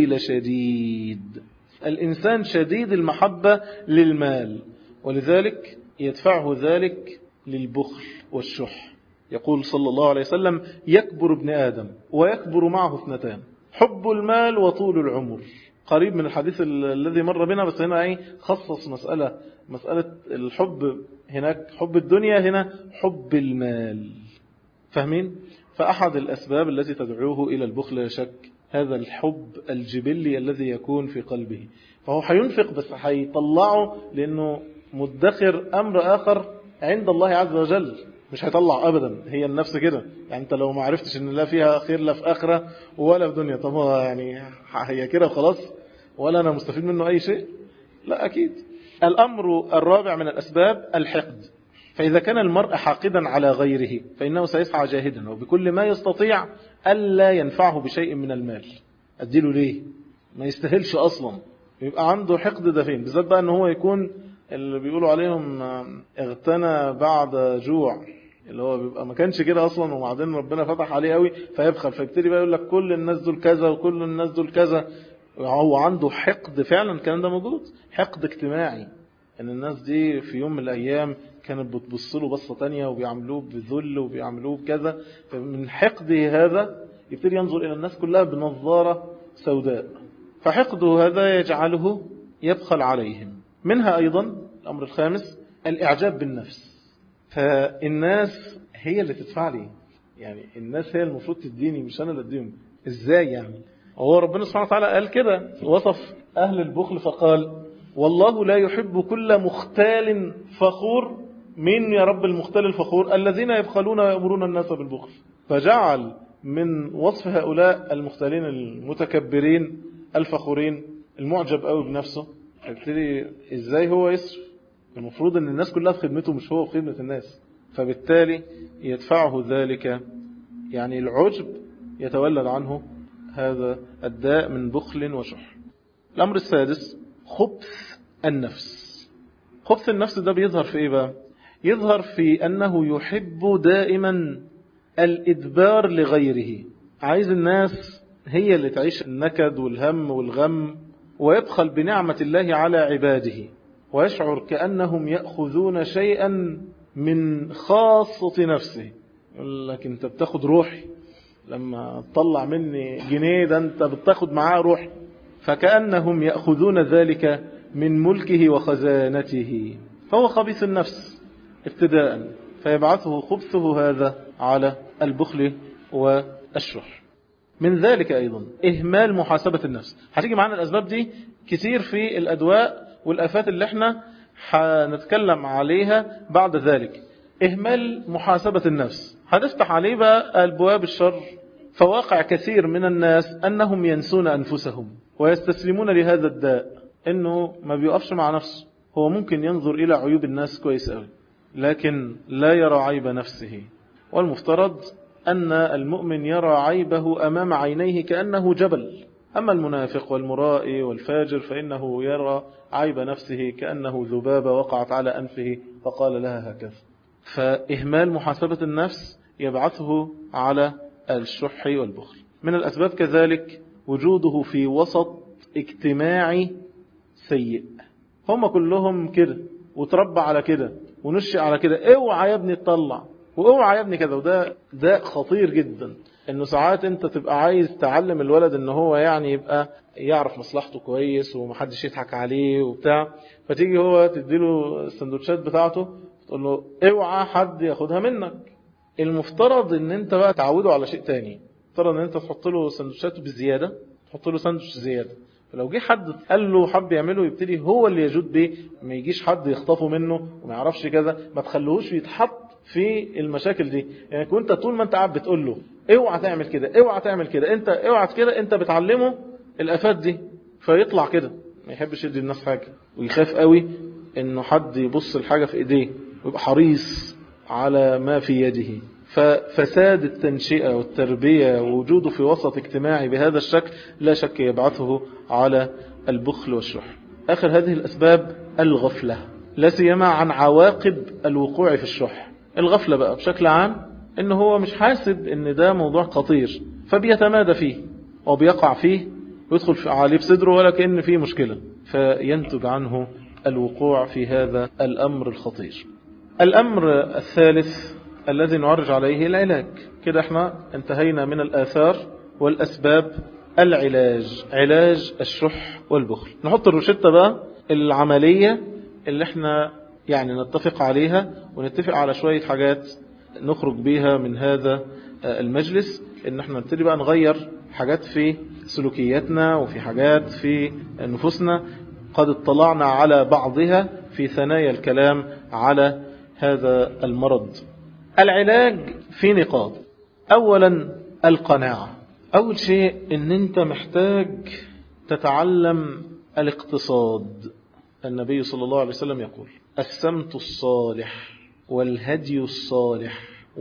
Speaker 1: لشديد الانسان شديد المحبة للمال ولذلك يدفعه ذلك للبخل والشح يقول صلى الله عليه وسلم يكبر ابن آدم ويكبر معه اثنتان حب المال وطول العمر قريب من الحديث الذي مر بنا بس هنا ايه خصص مسألة مسألة الحب هناك حب الدنيا هنا حب المال فاهمين فأحد الأسباب التي تدعوه إلى البخل لا شك هذا الحب الجبلي الذي يكون في قلبه فهو هينفق بس هيطلعه لأنه مدخر أمر آخر عند الله عز وجل مش هيطلع أبدا هي النفس كده يعني أنت لو ما عرفتش أن لا فيها خير لا في آخرة ولا في دنيا طب هو يعني هي كده وخلاص ولا أنا مستفيد منه أي شيء لا أكيد الأمر الرابع من الأسباب الحقد فإذا كان المرء حاقدا على غيره فإنه سيسعى جاهدا وبكل ما يستطيع ألا ينفعه بشيء من المال أديله ليه ما يستاهلش أصلا يبقى عنده حقد ده فين بالذات بقى أنه هو يكون اللي بيقولوا عليهم اغتنى بعد جوع اللي هو بيبقى ما كانش كده اصلا وبعدين ربنا فتح عليه قوي فيبخل فيبتدي بقى يقول لك كل الناس دول كذا وكل الناس دول كذا هو عنده حقد فعلا الكلام ده موجود حقد اجتماعي ان الناس دي في يوم من الايام كانت بتبص له بصه ثانيه وبيعاملوه بذل وبيعاملوه بكذا فمن حقده هذا يبتدي ينظر الى الناس كلها بنظاره سوداء فحقده هذا يجعله يبخل عليهم منها أيضا الأمر الخامس الإعجاب بالنفس فالناس هي اللي تدفع لي يعني الناس هي المفروض تديني مش أنا اللي أديهم إزاي يعني هو ربنا سبحانه وتعالى قال كده وصف أهل البخل فقال والله لا يحب كل مختال فخور من يا رب المختال الفخور الذين يبخلون ويأمرون الناس بالبخل فجعل من وصف هؤلاء المختالين المتكبرين الفخورين المعجب قوي بنفسه يبتدي ازاي هو يصرف المفروض ان الناس كلها في خدمته مش هو في خدمة الناس فبالتالي يدفعه ذلك يعني العجب يتولد عنه هذا الداء من بخل وشح الأمر السادس خبث النفس خبث النفس ده بيظهر في إيه بقى يظهر في أنه يحب دائما الإدبار لغيره عايز الناس هي اللي تعيش النكد والهم والغم ويبخل بنعمة الله على عباده ويشعر كأنهم يأخذون شيئا من خاصة نفسه يقول لك انت بتاخد روحي لما تطلع مني جنيه ده انت بتاخد معاه روحي فكأنهم يأخذون ذلك من ملكه وخزانته فهو خبيث النفس ابتداء فيبعثه خبثه هذا على البخل والشح من ذلك أيضا إهمال محاسبة النفس هتيجي معنا الأسباب دي كتير في الأدواء والأفات اللي احنا هنتكلم عليها بعد ذلك إهمال محاسبة النفس هتفتح عليه بقى أبواب الشر فواقع كثير من الناس أنهم ينسون أنفسهم ويستسلمون لهذا الداء إنه ما بيقفش مع نفسه هو ممكن ينظر إلى عيوب الناس كويس قوي لكن لا يرى عيب نفسه والمفترض أن المؤمن يرى عيبه أمام عينيه كأنه جبل أما المنافق والمرائي والفاجر فإنه يرى عيب نفسه كأنه ذبابة وقعت على أنفه فقال لها هكذا فإهمال محاسبة النفس يبعثه على الشح والبخل من الأسباب كذلك وجوده في وسط اجتماعي سيء هم كلهم كده وتربى على كده ونشئ على كده اوعى يا ابني تطلع واوعى يا ابني كده وده ده خطير جدا انه ساعات انت تبقى عايز تعلم الولد ان هو يعني يبقى يعرف مصلحته كويس ومحدش يضحك عليه وبتاع فتيجي هو تديله السندوتشات بتاعته تقول له اوعى حد ياخدها منك المفترض ان انت بقى تعوده على شيء تاني المفترض ان انت تحط له سندوتشاته بالزياده تحط له سندوتش زياده فلو جه حد قال له حب يعمله يبتدي هو اللي يجود بيه ما يجيش حد يخطفه منه وما يعرفش كذا ما تخلوهوش يتحط في المشاكل دي يعني كنت طول ما انت قاعد بتقول له اوعى تعمل كده اوعى تعمل كده انت اوعى كده انت بتعلمه الافات دي فيطلع كده ما يحبش يدي الناس حاجه ويخاف قوي انه حد يبص الحاجه في ايديه ويبقى حريص على ما في يده ففساد التنشئة والتربية ووجوده في وسط اجتماعي بهذا الشكل لا شك يبعثه على البخل والشح آخر هذه الأسباب الغفلة لا سيما عن عواقب الوقوع في الشح الغفلة بقى بشكل عام ان هو مش حاسب ان ده موضوع خطير فبيتمادى فيه وبيقع فيه ويدخل عليه بصدره ولا كأن فيه مشكلة فينتج عنه الوقوع في هذا الأمر الخطير الأمر الثالث الذي نعرج عليه العلاج كده احنا انتهينا من الآثار والأسباب العلاج علاج الشح والبخل نحط الروشتة بقى العملية اللي احنا يعني نتفق عليها ونتفق على شوية حاجات نخرج بيها من هذا المجلس ان احنا نبتدي بقى نغير حاجات في سلوكياتنا وفي حاجات في نفوسنا قد اطلعنا على بعضها في ثنايا الكلام على هذا المرض العلاج في نقاط اولا القناعة اول شيء ان انت محتاج تتعلم الاقتصاد النبي صلى الله عليه وسلم يقول السمت الصالح والهدي الصالح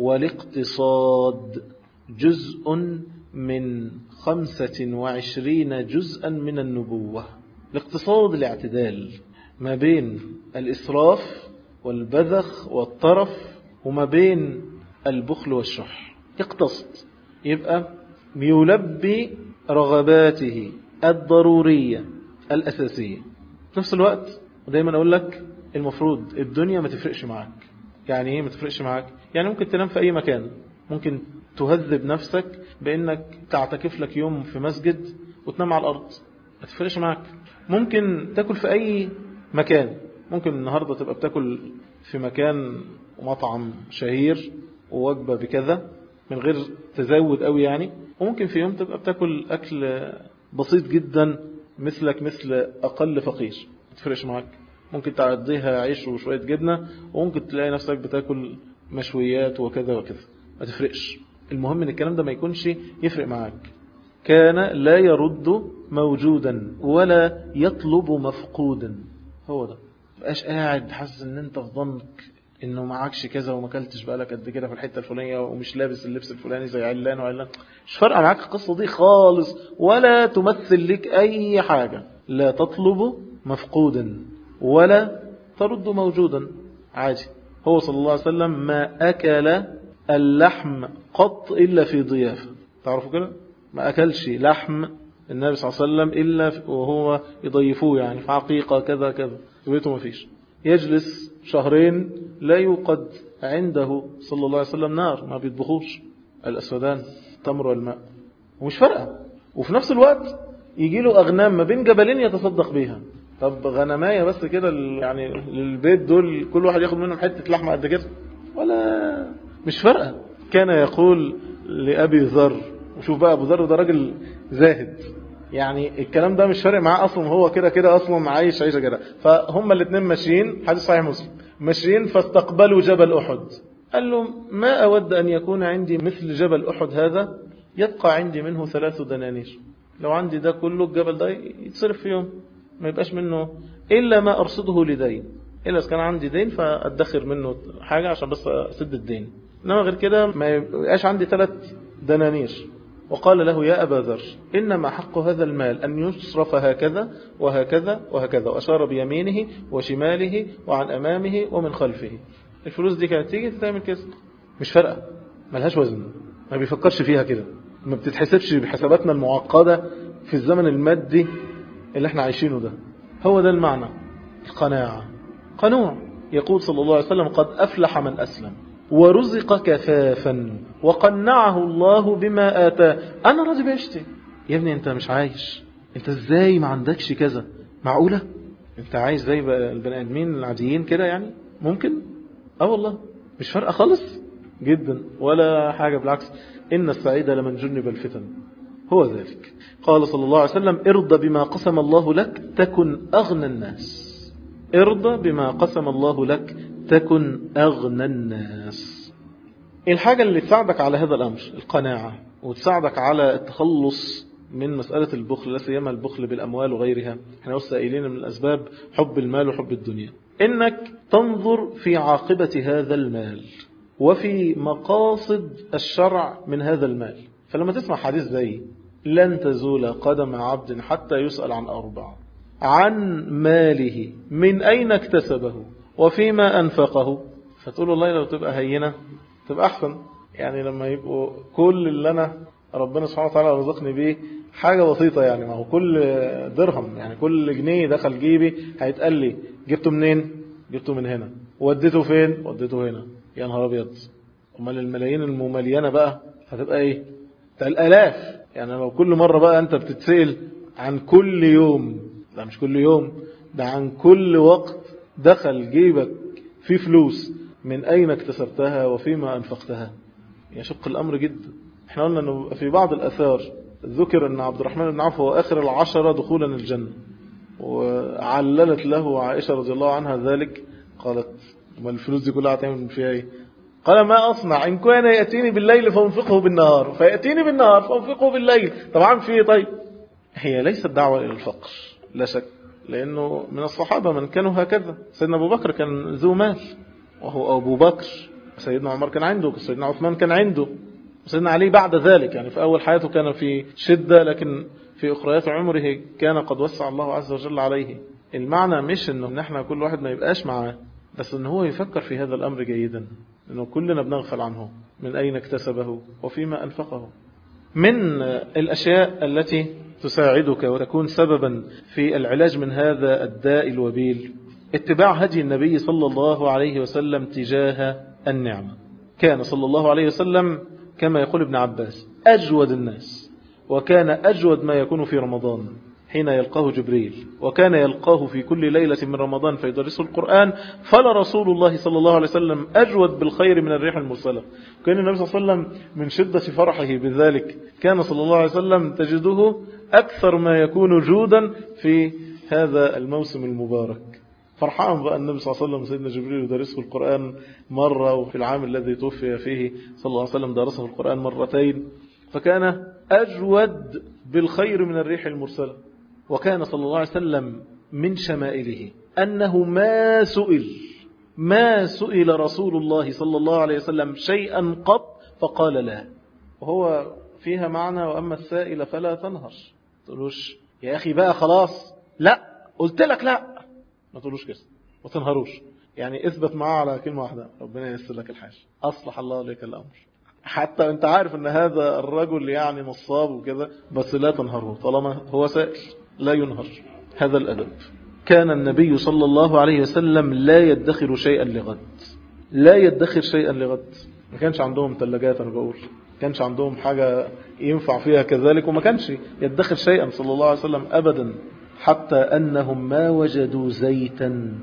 Speaker 1: والاقتصاد جزء من خمسة وعشرين جزءا من النبوة الاقتصاد الاعتدال ما بين الإسراف والبذخ والطرف وما بين البخل والشح اقتصد يبقى يلبي رغباته الضرورية الأساسية في نفس الوقت ودايما أقول لك المفروض الدنيا ما تفرقش معاك يعني ايه ما تفرقش معاك يعني ممكن تنام في أي مكان ممكن تهذب نفسك بأنك تعتكف لك يوم في مسجد وتنام على الأرض ما تفرقش معاك ممكن تاكل في أي مكان ممكن النهاردة تبقى بتاكل في مكان مطعم شهير ووجبة بكذا من غير تزود قوي يعني وممكن في يوم تبقى بتاكل أكل بسيط جدا مثلك مثل أقل فقير ما تفرقش معاك ممكن تعديها عيش وشوية جبنة وممكن تلاقي نفسك بتاكل مشويات وكذا وكذا ما تفرقش المهم ان الكلام ده ما يكونش يفرق معاك كان لا يرد موجودا ولا يطلب مفقودا هو ده بقاش قاعد حاسس ان انت في ظنك انه معكش كذا وما اكلتش بقالك قد كده في الحته الفلانيه ومش لابس اللبس الفلاني زي علان وعلان مش فارقه معاك القصه دي خالص ولا تمثل لك اي حاجه لا تطلب مفقودا ولا ترد موجودا عادي هو صلى الله عليه وسلم ما اكل اللحم قط الا في ضيافه تعرفوا كده ما اكلش لحم النبي صلى الله عليه وسلم الا وهو يضيفوه يعني في عقيقه كذا كذا في بيته ما فيش يجلس شهرين لا يوقد عنده صلى الله عليه وسلم نار ما بيطبخوش الأسودان التمر والماء ومش فارقة وفي نفس الوقت يجي له أغنام ما بين جبلين يتصدق بيها طب غنماية بس كده يعني للبيت دول كل واحد ياخد منهم حتة لحمة قد كده ولا مش فارقة كان يقول لأبي ذر وشوف بقى أبو ذر ده راجل زاهد يعني الكلام ده مش فارق معاه اصلا هو كده كده اصلا عايش عيشه كده فهم الاثنين ماشيين حديث صحيح مسلم ماشيين فاستقبلوا جبل احد قال له ما اود ان يكون عندي مثل جبل احد هذا يبقى عندي منه ثلاث دنانير لو عندي ده كله الجبل ده يتصرف في يوم ما يبقاش منه الا ما ارصده لدين الا اذا كان عندي دين فادخر منه حاجه عشان بس اسد الدين انما غير كده ما يبقاش عندي ثلاث دنانير وقال له يا أبا ذر إنما حق هذا المال أن يصرف هكذا وهكذا وهكذا وأشار بيمينه وشماله وعن أمامه ومن خلفه الفلوس دي كانت تيجي تعمل كده مش فارقة ملهاش وزن ما بيفكرش فيها كده ما بتتحسبش بحساباتنا المعقدة في الزمن المادي اللي احنا عايشينه ده هو ده المعنى القناعة قنوع يقول صلى الله عليه وسلم قد أفلح من أسلم ورزق كفافا وقنعه الله بما آتاه أنا راضي بيشتي يا ابني أنت مش عايش أنت إزاي ما عندكش كذا معقولة أنت عايش زي البني آدمين العاديين كده يعني ممكن أه والله مش فارقة خالص جدا ولا حاجة بالعكس إن السعيد لمن جنب الفتن هو ذلك قال صلى الله عليه وسلم ارضى بما قسم الله لك تكن أغنى الناس ارضى بما قسم الله لك تكن أغنى الناس الحاجة اللي تساعدك على هذا الأمر القناعة وتساعدك على التخلص من مسألة البخل لا سيما البخل بالأموال وغيرها احنا لسه قايلين من الأسباب حب المال وحب الدنيا إنك تنظر في عاقبة هذا المال وفي مقاصد الشرع من هذا المال فلما تسمع حديث زي لن تزول قدم عبد حتى يسأل عن أربع عن ماله من أين اكتسبه وفيما أنفقه فتقول والله لو تبقى هينة تبقى أحسن يعني لما يبقوا كل اللي أنا ربنا سبحانه وتعالى رزقني بيه حاجة بسيطة يعني ما هو كل درهم يعني كل جنيه دخل جيبي هيتقال لي جبته منين جبته من هنا وديته فين وديته هنا يا نهار أبيض أمال الملايين المملينة بقى هتبقى إيه الآلاف يعني لو كل مرة بقى أنت بتتسأل عن كل يوم لا مش كل يوم ده عن كل وقت دخل جيبك في فلوس من أين اكتسبتها وفيما أنفقتها يشق الأمر جدا احنا قلنا أنه في بعض الأثار ذكر أن عبد الرحمن بن عوف هو آخر العشرة دخولا الجنة وعللت له عائشة رضي الله عنها ذلك قالت ما الفلوس دي كلها هتعمل فيها ايه قال ما أصنع إن كان يأتيني بالليل فانفقه بالنهار فيأتيني بالنهار فانفقه بالليل طبعا في طيب هي ليست دعوة إلى الفقر لا شك لأنه من الصحابة من كانوا هكذا سيدنا أبو بكر كان ذو مال وهو أبو بكر سيدنا عمر كان عنده سيدنا عثمان كان عنده سيدنا علي بعد ذلك يعني في أول حياته كان في شدة لكن في أخريات عمره كان قد وسع الله عز وجل عليه المعنى مش انه ان احنا كل واحد ما يبقاش معاه بس ان هو يفكر في هذا الامر جيدا انه كلنا بنغفل عنه من اين اكتسبه وفيما انفقه من الاشياء التي تساعدك وتكون سببا في العلاج من هذا الداء الوبيل اتباع هدي النبي صلى الله عليه وسلم تجاه النعمة كان صلى الله عليه وسلم كما يقول ابن عباس أجود الناس وكان أجود ما يكون في رمضان حين يلقاه جبريل وكان يلقاه في كل ليلة من رمضان فيدرسه القرآن فلا رسول الله صلى الله عليه وسلم أجود بالخير من الريح المرسلة كان النبي صلى الله عليه وسلم من شدة فرحه بذلك كان صلى الله عليه وسلم تجده أكثر ما يكون جودا في هذا الموسم المبارك فرحان بقى النبي صلى الله عليه وسلم سيدنا جبريل يدرسه القرآن مرة وفي العام الذي توفي فيه صلى الله عليه وسلم درسه القرآن مرتين فكان أجود بالخير من الريح المرسلة وكان صلى الله عليه وسلم من شمائله أنه ما سئل ما سئل رسول الله صلى الله عليه وسلم شيئا قط فقال لا وهو فيها معنى وأما السائل فلا تنهر تقولوش يا أخي بقى خلاص لا قلت لك لا ما تقولوش كده ما تنهروش يعني اثبت معاه على كلمة واحدة ربنا ييسر لك الحاجة أصلح الله لك الأمر حتى انت عارف ان هذا الرجل يعني نصاب وكده بس لا تنهره طالما هو سائل لا ينهر هذا الأدب كان النبي صلى الله عليه وسلم لا يدخر شيئا لغد لا يدخر شيئا لغد ما كانش عندهم ثلاجات انا بقول ما كانش عندهم حاجة ينفع فيها كذلك وما كانش يدخر شيئا صلى الله عليه وسلم أبدا حتى أنهم ما وجدوا زيتا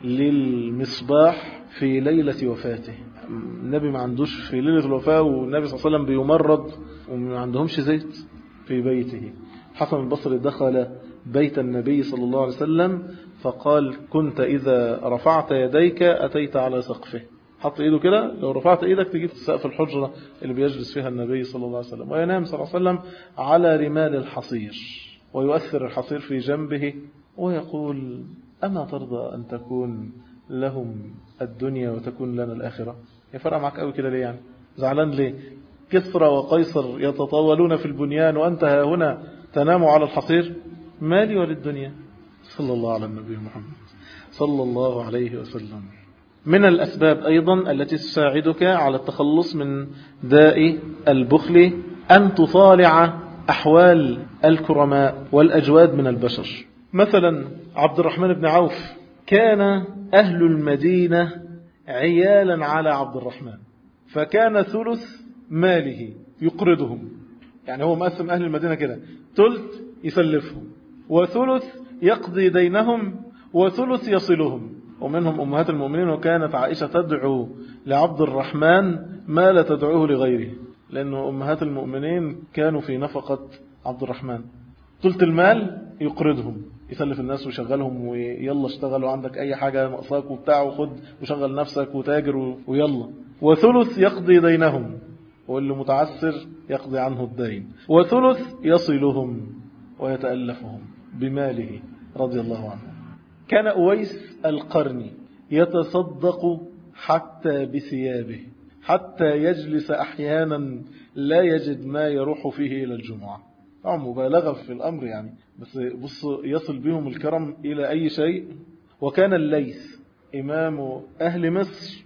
Speaker 1: للمصباح في ليلة وفاته النبي ما عندوش في ليلة الوفاة والنبي صلى الله عليه وسلم بيمرض وما عندهمش زيت في بيته حسن البصري دخل بيت النبي صلى الله عليه وسلم فقال كنت إذا رفعت يديك أتيت على سقفه حط ايده كده لو رفعت ايدك تجيب سقف الحجرة اللي بيجلس فيها النبي صلى الله عليه وسلم وينام صلى الله عليه وسلم على رمال الحصير ويؤثر الحصير في جنبه ويقول أما ترضى أن تكون لهم الدنيا وتكون لنا الآخرة يفرق معك قوي كده ليه يعني زعلان ليه كسرى وقيصر يتطاولون في البنيان وأنت هنا تنام على الحصير مالي وللدنيا صلى الله على النبي محمد صلى الله عليه وسلم من الأسباب أيضا التي تساعدك على التخلص من داء البخل أن تطالع أحوال الكرماء والأجواد من البشر مثلا عبد الرحمن بن عوف كان أهل المدينة عيالا على عبد الرحمن فكان ثلث ماله يقرضهم يعني هو مقسم أهل المدينة كده ثلث يسلفهم وثلث يقضي دينهم وثلث يصلهم ومنهم أمهات المؤمنين وكانت عائشة تدعو لعبد الرحمن ما لا تدعوه لغيره لأن أمهات المؤمنين كانوا في نفقة عبد الرحمن ثلث المال يقرضهم يسلف الناس ويشغلهم ويلا اشتغلوا عندك أي حاجة ناقصاك وبتاع وخد وشغل نفسك وتاجر ويلا وثلث يقضي دينهم واللي متعسر يقضي عنه الدين وثلث يصلهم ويتألفهم بماله رضي الله عنه كان أويس القرني يتصدق حتى بثيابه حتى يجلس أحيانا لا يجد ما يروح فيه إلى الجمعة طبعا مبالغة في الأمر يعني بس بص يصل بهم الكرم إلى أي شيء وكان الليث إمام أهل مصر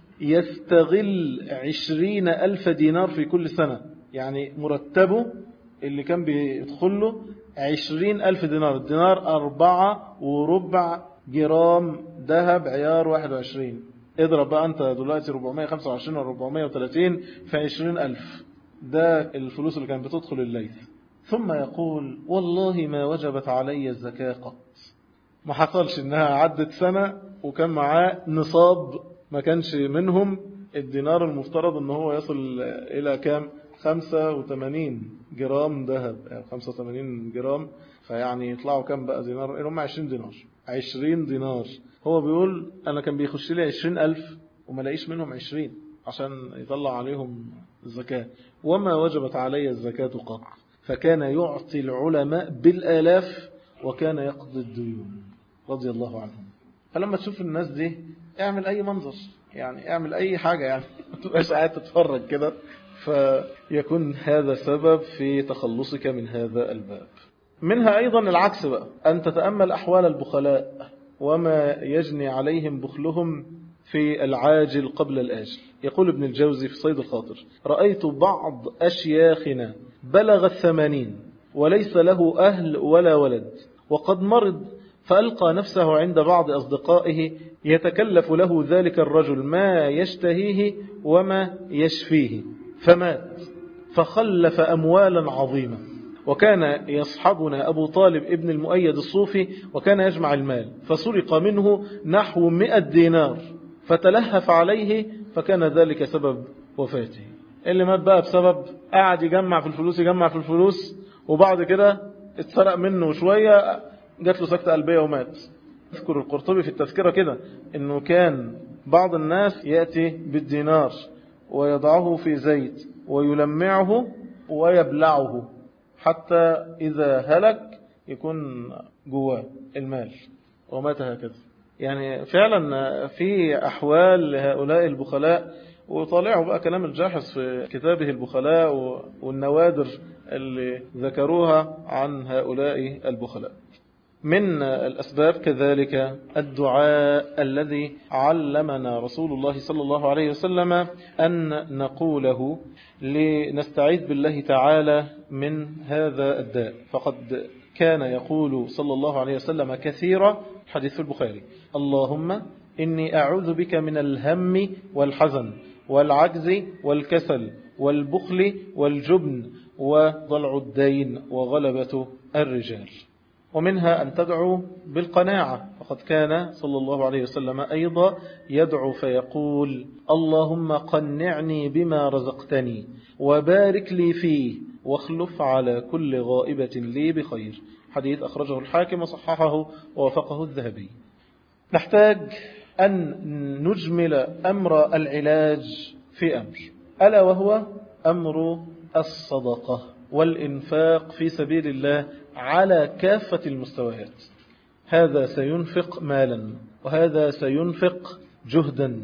Speaker 1: يستغل عشرين ألف دينار في كل سنة يعني مرتبه اللي كان بيدخل له عشرين ألف دينار الدينار أربعة وربع جرام ذهب عيار واحد وعشرين اضرب بقى أنت دلوقتي 425 و 430 في 20 ألف ده الفلوس اللي كانت بتدخل الليث ثم يقول والله ما وجبت علي الزكاة قط ما حصلش انها عدت سنة وكان معاه نصاب ما كانش منهم الدينار المفترض ان هو يصل الى كام 85 جرام ذهب يعني 85 جرام فيعني يطلعوا كام بقى دينار هم 20 دينار 20 دينار هو بيقول انا كان بيخش لي 20 ألف وما لاقيش منهم 20 عشان يطلع عليهم الزكاة وما وجبت علي الزكاة قط فكان يعطي العلماء بالآلاف وكان يقضي الديون رضي الله عنهم فلما تشوف الناس دي اعمل أي منظر يعني اعمل أي حاجة يعني ما تبقاش قاعد تتفرج كده فيكون هذا سبب في تخلصك من هذا الباب منها أيضا العكس بقى أن تتأمل أحوال البخلاء وما يجني عليهم بخلهم في العاجل قبل الآجل يقول ابن الجوزي في صيد الخاطر رأيت بعض أشياخنا بلغ الثمانين وليس له أهل ولا ولد وقد مرض فألقى نفسه عند بعض أصدقائه يتكلف له ذلك الرجل ما يشتهيه وما يشفيه فمات فخلف أموالا عظيمة وكان يصحبنا أبو طالب ابن المؤيد الصوفي وكان يجمع المال فسرق منه نحو مئة دينار فتلهف عليه فكان ذلك سبب وفاته اللي مات بقى بسبب قاعد يجمع في الفلوس يجمع في الفلوس وبعد كده اتسرق منه شوية جات له سكتة قلبية ومات اذكر القرطبي في التذكرة كده انه كان بعض الناس يأتي بالدينار ويضعه في زيت ويلمعه ويبلعه حتى إذا هلك يكون جواه المال ومات هكذا يعني فعلا في أحوال لهؤلاء البخلاء وطالعوا بقى كلام الجاحظ في كتابه البخلاء والنوادر اللي ذكروها عن هؤلاء البخلاء من الأسباب كذلك الدعاء الذي علمنا رسول الله صلى الله عليه وسلم أن نقوله لنستعيذ بالله تعالى من هذا الداء فقد كان يقول صلى الله عليه وسلم كثيرا حديث البخاري اللهم إني أعوذ بك من الهم والحزن والعجز والكسل والبخل والجبن وضلع الدين وغلبة الرجال ومنها أن تدعو بالقناعة فقد كان صلى الله عليه وسلم أيضا يدعو فيقول اللهم قنعني بما رزقتني وبارك لي فيه واخلف على كل غائبة لي بخير حديث أخرجه الحاكم وصححه ووافقه الذهبي نحتاج أن نجمل أمر العلاج في أمر ألا وهو أمر الصدقة والإنفاق في سبيل الله على كافة المستويات هذا سينفق مالا وهذا سينفق جهدا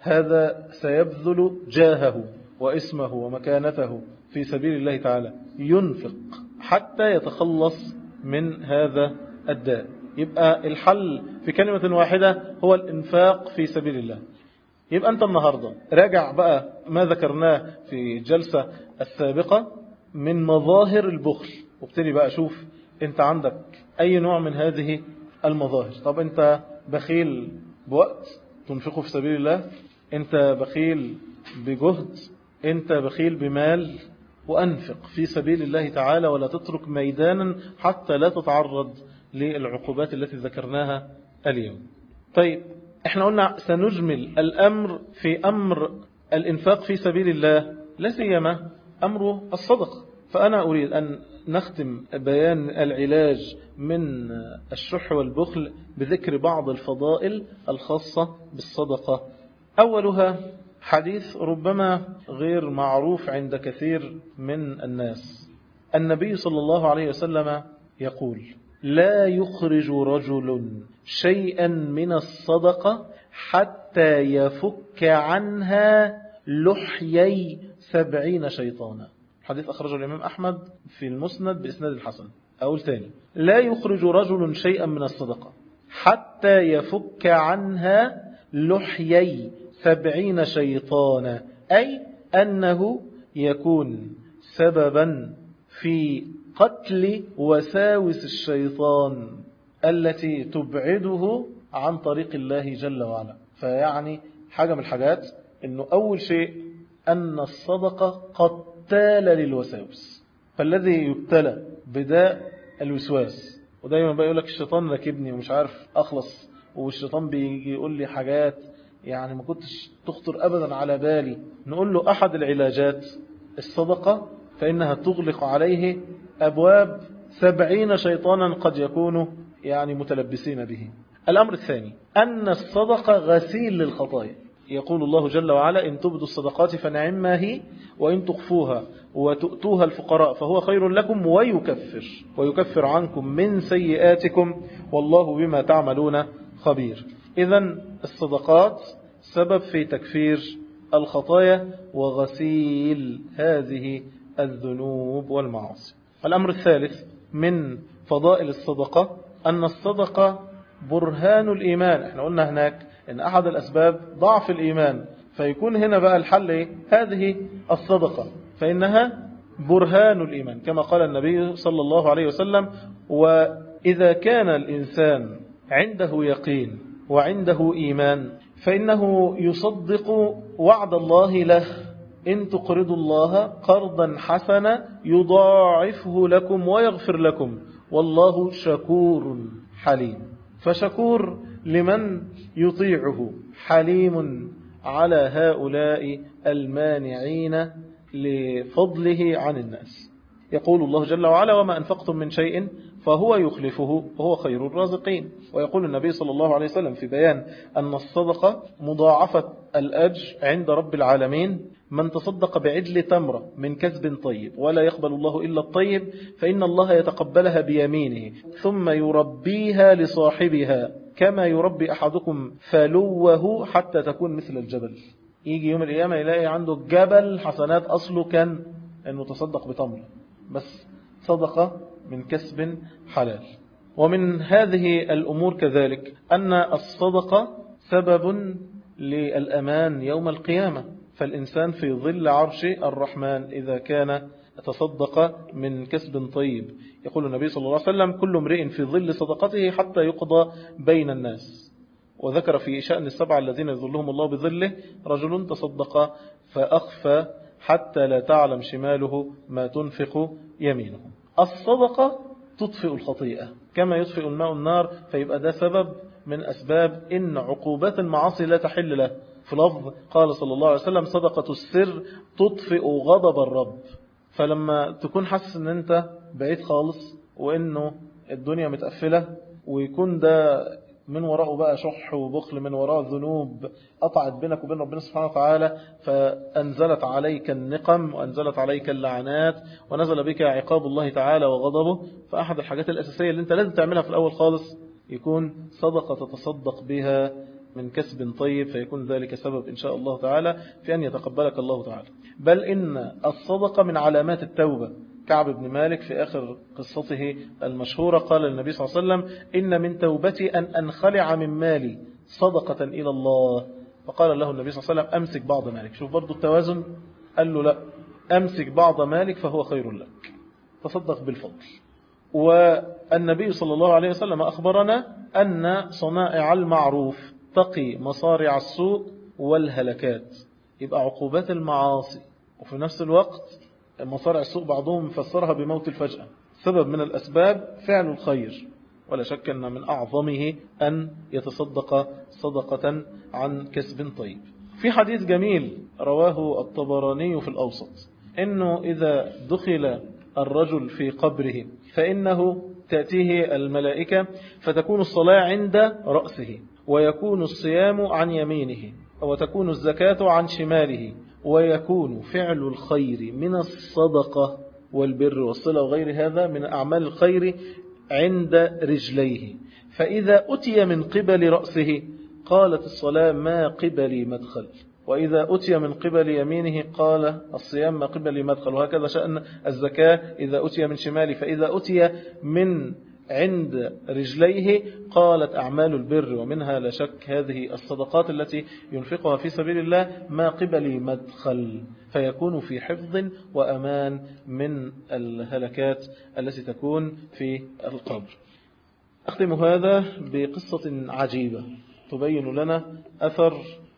Speaker 1: هذا سيبذل جاهه واسمه ومكانته في سبيل الله تعالى ينفق حتى يتخلص من هذا الداء يبقى الحل في كلمة واحدة هو الإنفاق في سبيل الله يبقى أنت النهاردة راجع بقى ما ذكرناه في الجلسة السابقة من مظاهر البخل وابتدي بقى شوف انت عندك اي نوع من هذه المظاهر طب انت بخيل بوقت تنفقه في سبيل الله انت بخيل بجهد انت بخيل بمال وأنفق في سبيل الله تعالى ولا تترك ميدانا حتى لا تتعرض للعقوبات التي ذكرناها اليوم طيب احنا قلنا سنجمل الأمر في أمر الإنفاق في سبيل الله لا سيما أمر الصدقة فأنا أريد أن نختم بيان العلاج من الشح والبخل بذكر بعض الفضائل الخاصة بالصدقة أولها حديث ربما غير معروف عند كثير من الناس النبي صلى الله عليه وسلم يقول لا يخرج رجل شيئا من الصدقة حتى يفك عنها لحيي سبعين شيطانا حديث أخرجه الإمام أحمد في المسند بإسناد الحسن أقول تاني لا يخرج رجل شيئا من الصدقة حتى يفك عنها لحيي سبعين شيطانا أي أنه يكون سببا في قتل وساوس الشيطان التي تبعده عن طريق الله جل وعلا فيعني حاجة من الحاجات أنه أول شيء أن الصدقة قتال للوساوس فالذي يبتلى بداء الوسواس ودايما بقى يقول لك الشيطان ركبني ومش عارف أخلص والشيطان بيجي يقول لي حاجات يعني ما كنتش تخطر أبدا على بالي نقول له أحد العلاجات الصدقة فإنها تغلق عليه أبواب سبعين شيطانا قد يكونوا يعني متلبسين به الأمر الثاني أن الصدقة غسيل للخطايا يقول الله جل وعلا إن تبدوا الصدقات فنعم ما هي وإن تخفوها وتؤتوها الفقراء فهو خير لكم ويكفر ويكفر عنكم من سيئاتكم والله بما تعملون خبير إذا الصدقات سبب في تكفير الخطايا وغسيل هذه الذنوب والمعاصي الأمر الثالث من فضائل الصدقة أن الصدقة برهان الإيمان احنا قلنا هناك ان أحد الأسباب ضعف الإيمان فيكون هنا بقى الحل إيه؟ هذه الصدقة فإنها برهان الإيمان كما قال النبي صلى الله عليه وسلم وإذا كان الإنسان عنده يقين وعنده إيمان فإنه يصدق وعد الله له إن تقرضوا الله قرضا حسنا يضاعفه لكم ويغفر لكم والله شكور حليم فشكور لمن يطيعه حليم على هؤلاء المانعين لفضله عن الناس يقول الله جل وعلا وما أنفقتم من شيء فهو يخلفه وهو خير الرازقين ويقول النبي صلى الله عليه وسلم في بيان أن الصدقة مضاعفة الأجر عند رب العالمين من تصدق بعجل تمرة من كسب طيب ولا يقبل الله إلا الطيب فإن الله يتقبلها بيمينه ثم يربيها لصاحبها كما يربي أحدكم فلوه حتى تكون مثل الجبل يجي يوم القيامة يلاقي عنده جبل حسنات أصله كان أنه تصدق بتمر بس صدقة من كسب حلال ومن هذه الأمور كذلك أن الصدقة سبب للأمان يوم القيامة فالإنسان في ظل عرش الرحمن إذا كان تصدق من كسب طيب يقول النبي صلى الله عليه وسلم كل امرئ في ظل صدقته حتى يقضى بين الناس وذكر في شأن السبع الذين يظلهم الله بظله رجل تصدق فأخفى حتى لا تعلم شماله ما تنفق يمينه الصدقة تطفئ الخطيئة كما يطفئ الماء النار فيبقى ده سبب من أسباب إن عقوبات المعاصي لا تحل له في لفظ قال صلى الله عليه وسلم صدقة السر تطفئ غضب الرب فلما تكون حاسس ان انت بعيد خالص وانه الدنيا متقفلة ويكون ده من وراءه بقى شح وبخل من وراء ذنوب قطعت بينك وبين ربنا سبحانه وتعالى فأنزلت عليك النقم وأنزلت عليك اللعنات ونزل بك عقاب الله تعالى وغضبه فأحد الحاجات الأساسية اللي انت لازم تعملها في الأول خالص يكون صدقة تتصدق بها من كسب طيب فيكون ذلك سبب إن شاء الله تعالى في أن يتقبلك الله تعالى بل إن الصدقة من علامات التوبة كعب بن مالك في آخر قصته المشهورة قال النبي صلى الله عليه وسلم إن من توبتي أن أنخلع من مالي صدقة إلى الله فقال له النبي صلى الله عليه وسلم أمسك بعض مالك شوف برضو التوازن قال له لا أمسك بعض مالك فهو خير لك تصدق بالفضل والنبي صلى الله عليه وسلم أخبرنا أن صنائع المعروف تقي مصارع السوء والهلكات يبقى عقوبات المعاصي وفي نفس الوقت مصارع السوء بعضهم فسرها بموت الفجأة سبب من الأسباب فعل الخير ولا شك أن من أعظمه أن يتصدق صدقة عن كسب طيب في حديث جميل رواه الطبراني في الأوسط إنه إذا دخل الرجل في قبره فإنه تأتيه الملائكة فتكون الصلاة عند رأسه ويكون الصيام عن يمينه وتكون الزكاة عن شماله ويكون فعل الخير من الصدقة والبر والصلة وغير هذا من أعمال الخير عند رجليه فإذا أتي من قبل رأسه قالت الصلاة ما قبلي مدخل وإذا أتي من قبل يمينه قال الصيام ما قبل مدخل وهكذا شأن الزكاة إذا أتي من شماله فإذا أتي من عند رجليه قالت أعمال البر ومنها لا شك هذه الصدقات التي ينفقها في سبيل الله ما قبل مدخل فيكون في حفظ وأمان من الهلكات التي تكون في القبر أختم هذا بقصة عجيبة تبين لنا أثر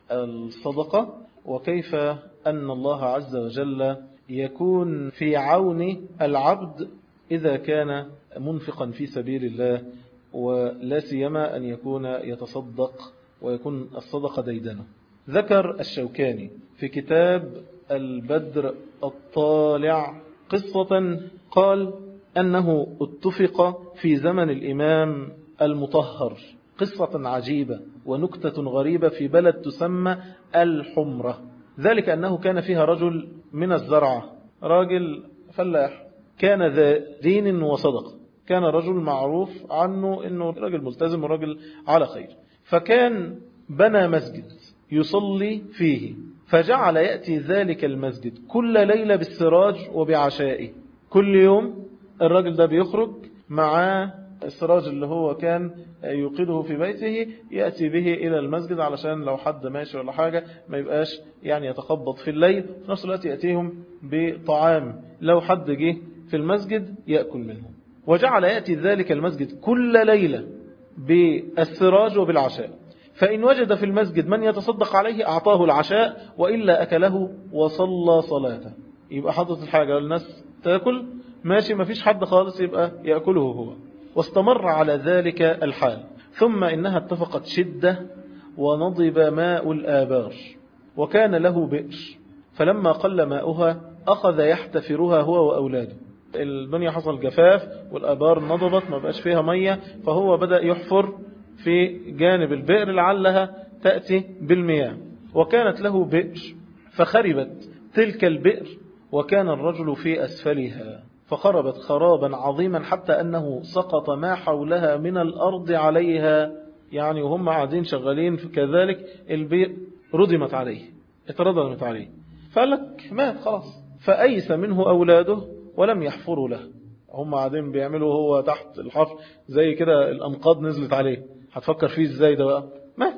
Speaker 1: الصدقة وكيف أن الله عز وجل يكون في عون العبد إذا كان منفقا في سبيل الله ولا سيما أن يكون يتصدق ويكون الصدقة ديدنه ذكر الشوكاني في كتاب البدر الطالع قصة قال أنه اتفق في زمن الإمام المطهر قصة عجيبة ونكتة غريبة في بلد تسمى الحمرة ذلك أنه كان فيها رجل من الزرعة راجل فلاح كان ذا دين وصدق كان رجل معروف عنه أنه رجل ملتزم ورجل على خير فكان بنى مسجد يصلي فيه فجعل يأتي ذلك المسجد كل ليلة بالسراج وبعشائه كل يوم الراجل ده بيخرج مع السراج اللي هو كان يوقده في بيته يأتي به إلى المسجد علشان لو حد ماشي ولا حاجة ما يبقاش يعني يتخبط في الليل في نفس الوقت يأتيهم بطعام لو حد جه في المسجد يأكل منه وجعل يأتي ذلك المسجد كل ليلة بالسراج وبالعشاء فإن وجد في المسجد من يتصدق عليه أعطاه العشاء وإلا أكله وصلى صلاته يبقى حضرت الحاجة الناس تأكل ماشي ما فيش حد خالص يبقى يأكله هو واستمر على ذلك الحال ثم إنها اتفقت شدة ونضب ماء الآبار وكان له بئر فلما قل ماؤها أخذ يحتفرها هو وأولاده الدنيا حصل جفاف والآبار نضبت ما بقاش فيها مية فهو بدأ يحفر في جانب البئر لعلها تأتي بالمياه وكانت له بئر فخربت تلك البئر وكان الرجل في أسفلها فخربت خرابا عظيما حتى أنه سقط ما حولها من الأرض عليها يعني وهم قاعدين شغالين كذلك البئر ردمت عليه اتردمت عليه فقال لك مات خلاص فأيس منه أولاده ولم يحفروا له هم قاعدين بيعملوا هو تحت الحفر زي كده الأنقاض نزلت عليه هتفكر فيه ازاي ده بقى مات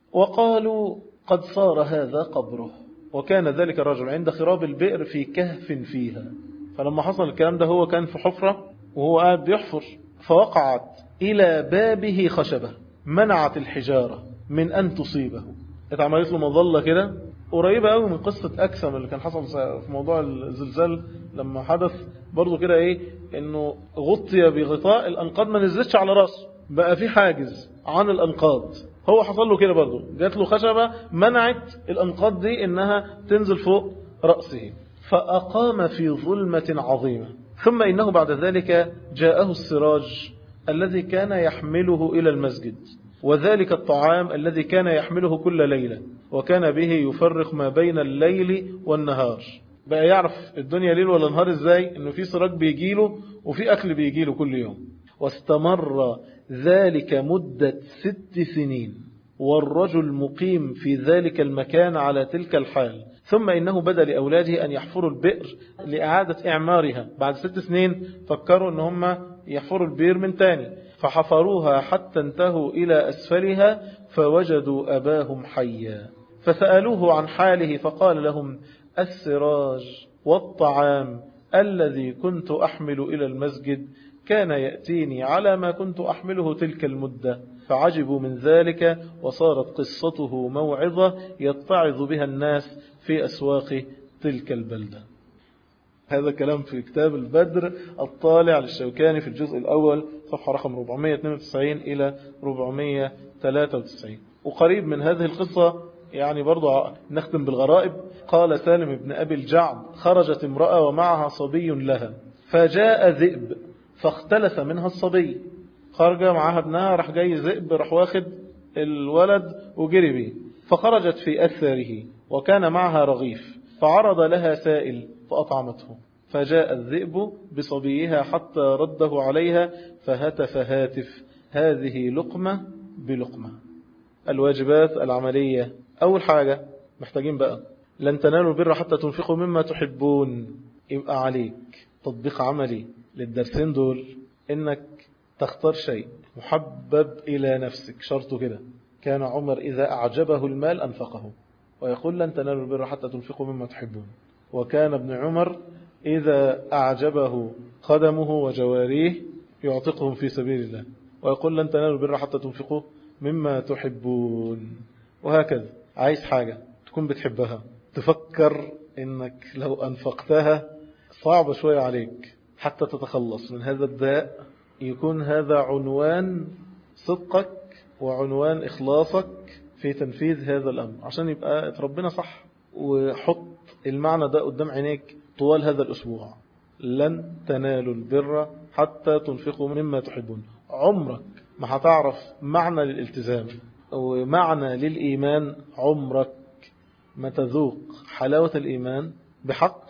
Speaker 1: وقالوا قد صار هذا قبره وكان ذلك الرجل عند خراب البئر في كهف فيها فلما حصل الكلام ده هو كان في حفرة وهو قاعد بيحفر فوقعت إلى بابه خشبة منعت الحجارة من أن تصيبه اتعملت له مظلة كده قريبة قوي من قصة أكسم اللي كان حصل في موضوع الزلزال لما حدث برضو كده ايه انه غطي بغطاء الأنقاض ما نزلتش على راسه بقى في حاجز عن الأنقاض هو حصل له كده برضو جات له خشبة منعت الأنقاض دي انها تنزل فوق رأسه فأقام في ظلمة عظيمة ثم إنه بعد ذلك جاءه السراج الذي كان يحمله إلى المسجد وذلك الطعام الذي كان يحمله كل ليلة وكان به يفرق ما بين الليل والنهار بقى يعرف الدنيا ليل ولا نهار ازاي انه في سراج بيجيله وفي اكل بيجيله كل يوم واستمر ذلك مدة ست سنين والرجل مقيم في ذلك المكان على تلك الحال ثم إنه بدأ لأولاده أن يحفروا البئر لإعادة إعمارها بعد ست سنين فكروا أن هم يحفروا البئر من تاني فحفروها حتى انتهوا إلى أسفلها فوجدوا أباهم حيا فسألوه عن حاله فقال لهم السراج والطعام الذي كنت أحمل إلى المسجد كان يأتيني على ما كنت أحمله تلك المدة فعجبوا من ذلك وصارت قصته موعظة يتعظ بها الناس في أسواق تلك البلدة هذا كلام في كتاب البدر الطالع للشوكاني في الجزء الأول صفحة رقم 492 إلى 493 وقريب من هذه القصة يعني برضو نختم بالغرائب قال سالم بن أبي الجعد خرجت امرأة ومعها صبي لها فجاء ذئب فاختلس منها الصبي خرج معها ابنها راح جاي ذئب راح واخد الولد وجري بيه فخرجت في أثره وكان معها رغيف فعرض لها سائل فأطعمته فجاء الذئب بصبيها حتى رده عليها فهتف هاتف هذه لقمة بلقمة الواجبات العملية أول حاجة محتاجين بقى لن تنالوا البر حتى تنفقوا مما تحبون يبقى عليك تطبيق عملي للدرسين دول إنك تختار شيء محبب إلى نفسك شرطه كده كان عمر إذا أعجبه المال أنفقه ويقول لن تنالوا البر حتى تنفقوا مما تحبون وكان ابن عمر إذا أعجبه قدمه وجواريه يعتقهم في سبيل الله ويقول لن تنالوا البر حتى تنفقوا مما تحبون وهكذا عايز حاجة تكون بتحبها تفكر انك لو انفقتها صعب شوية عليك حتى تتخلص من هذا الداء يكون هذا عنوان صدقك وعنوان إخلاصك في تنفيذ هذا الأمر عشان يبقى ربنا صح وحط المعنى ده قدام عينيك طوال هذا الأسبوع لن تنالوا البر حتى تنفقوا مما تحبون عمرك ما هتعرف معنى للالتزام ومعنى للإيمان عمرك ما تذوق حلاوة الإيمان بحق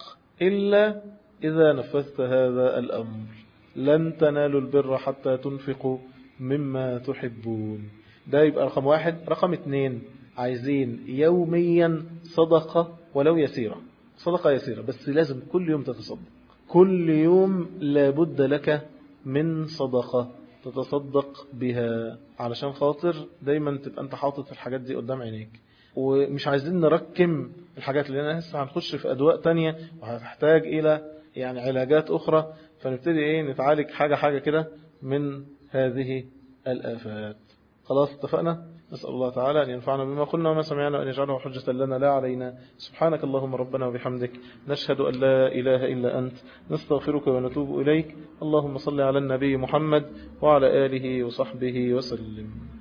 Speaker 1: إلا إذا نفذت هذا الأمر لن تنالوا البر حتى تنفقوا مما تحبون ده يبقى رقم واحد رقم اتنين عايزين يوميا صدقة ولو يسيرة صدقة يسيرة بس لازم كل يوم تتصدق كل يوم لابد لك من صدقة تتصدق بها علشان خاطر دايما تبقى انت حاطط الحاجات دي قدام عينيك ومش عايزين نركم الحاجات لان لسه هنخش في ادواء تانية وهتحتاج الى يعني علاجات اخرى فنبتدي ايه نتعالج حاجة حاجة كده من هذه الآفات خلاص اتفقنا نسأل الله تعالى أن ينفعنا بما قلنا وما سمعنا وأن يجعله حجة لنا لا علينا سبحانك اللهم ربنا وبحمدك نشهد أن لا إله إلا أنت نستغفرك ونتوب إليك اللهم صل على النبي محمد وعلى آله وصحبه وسلم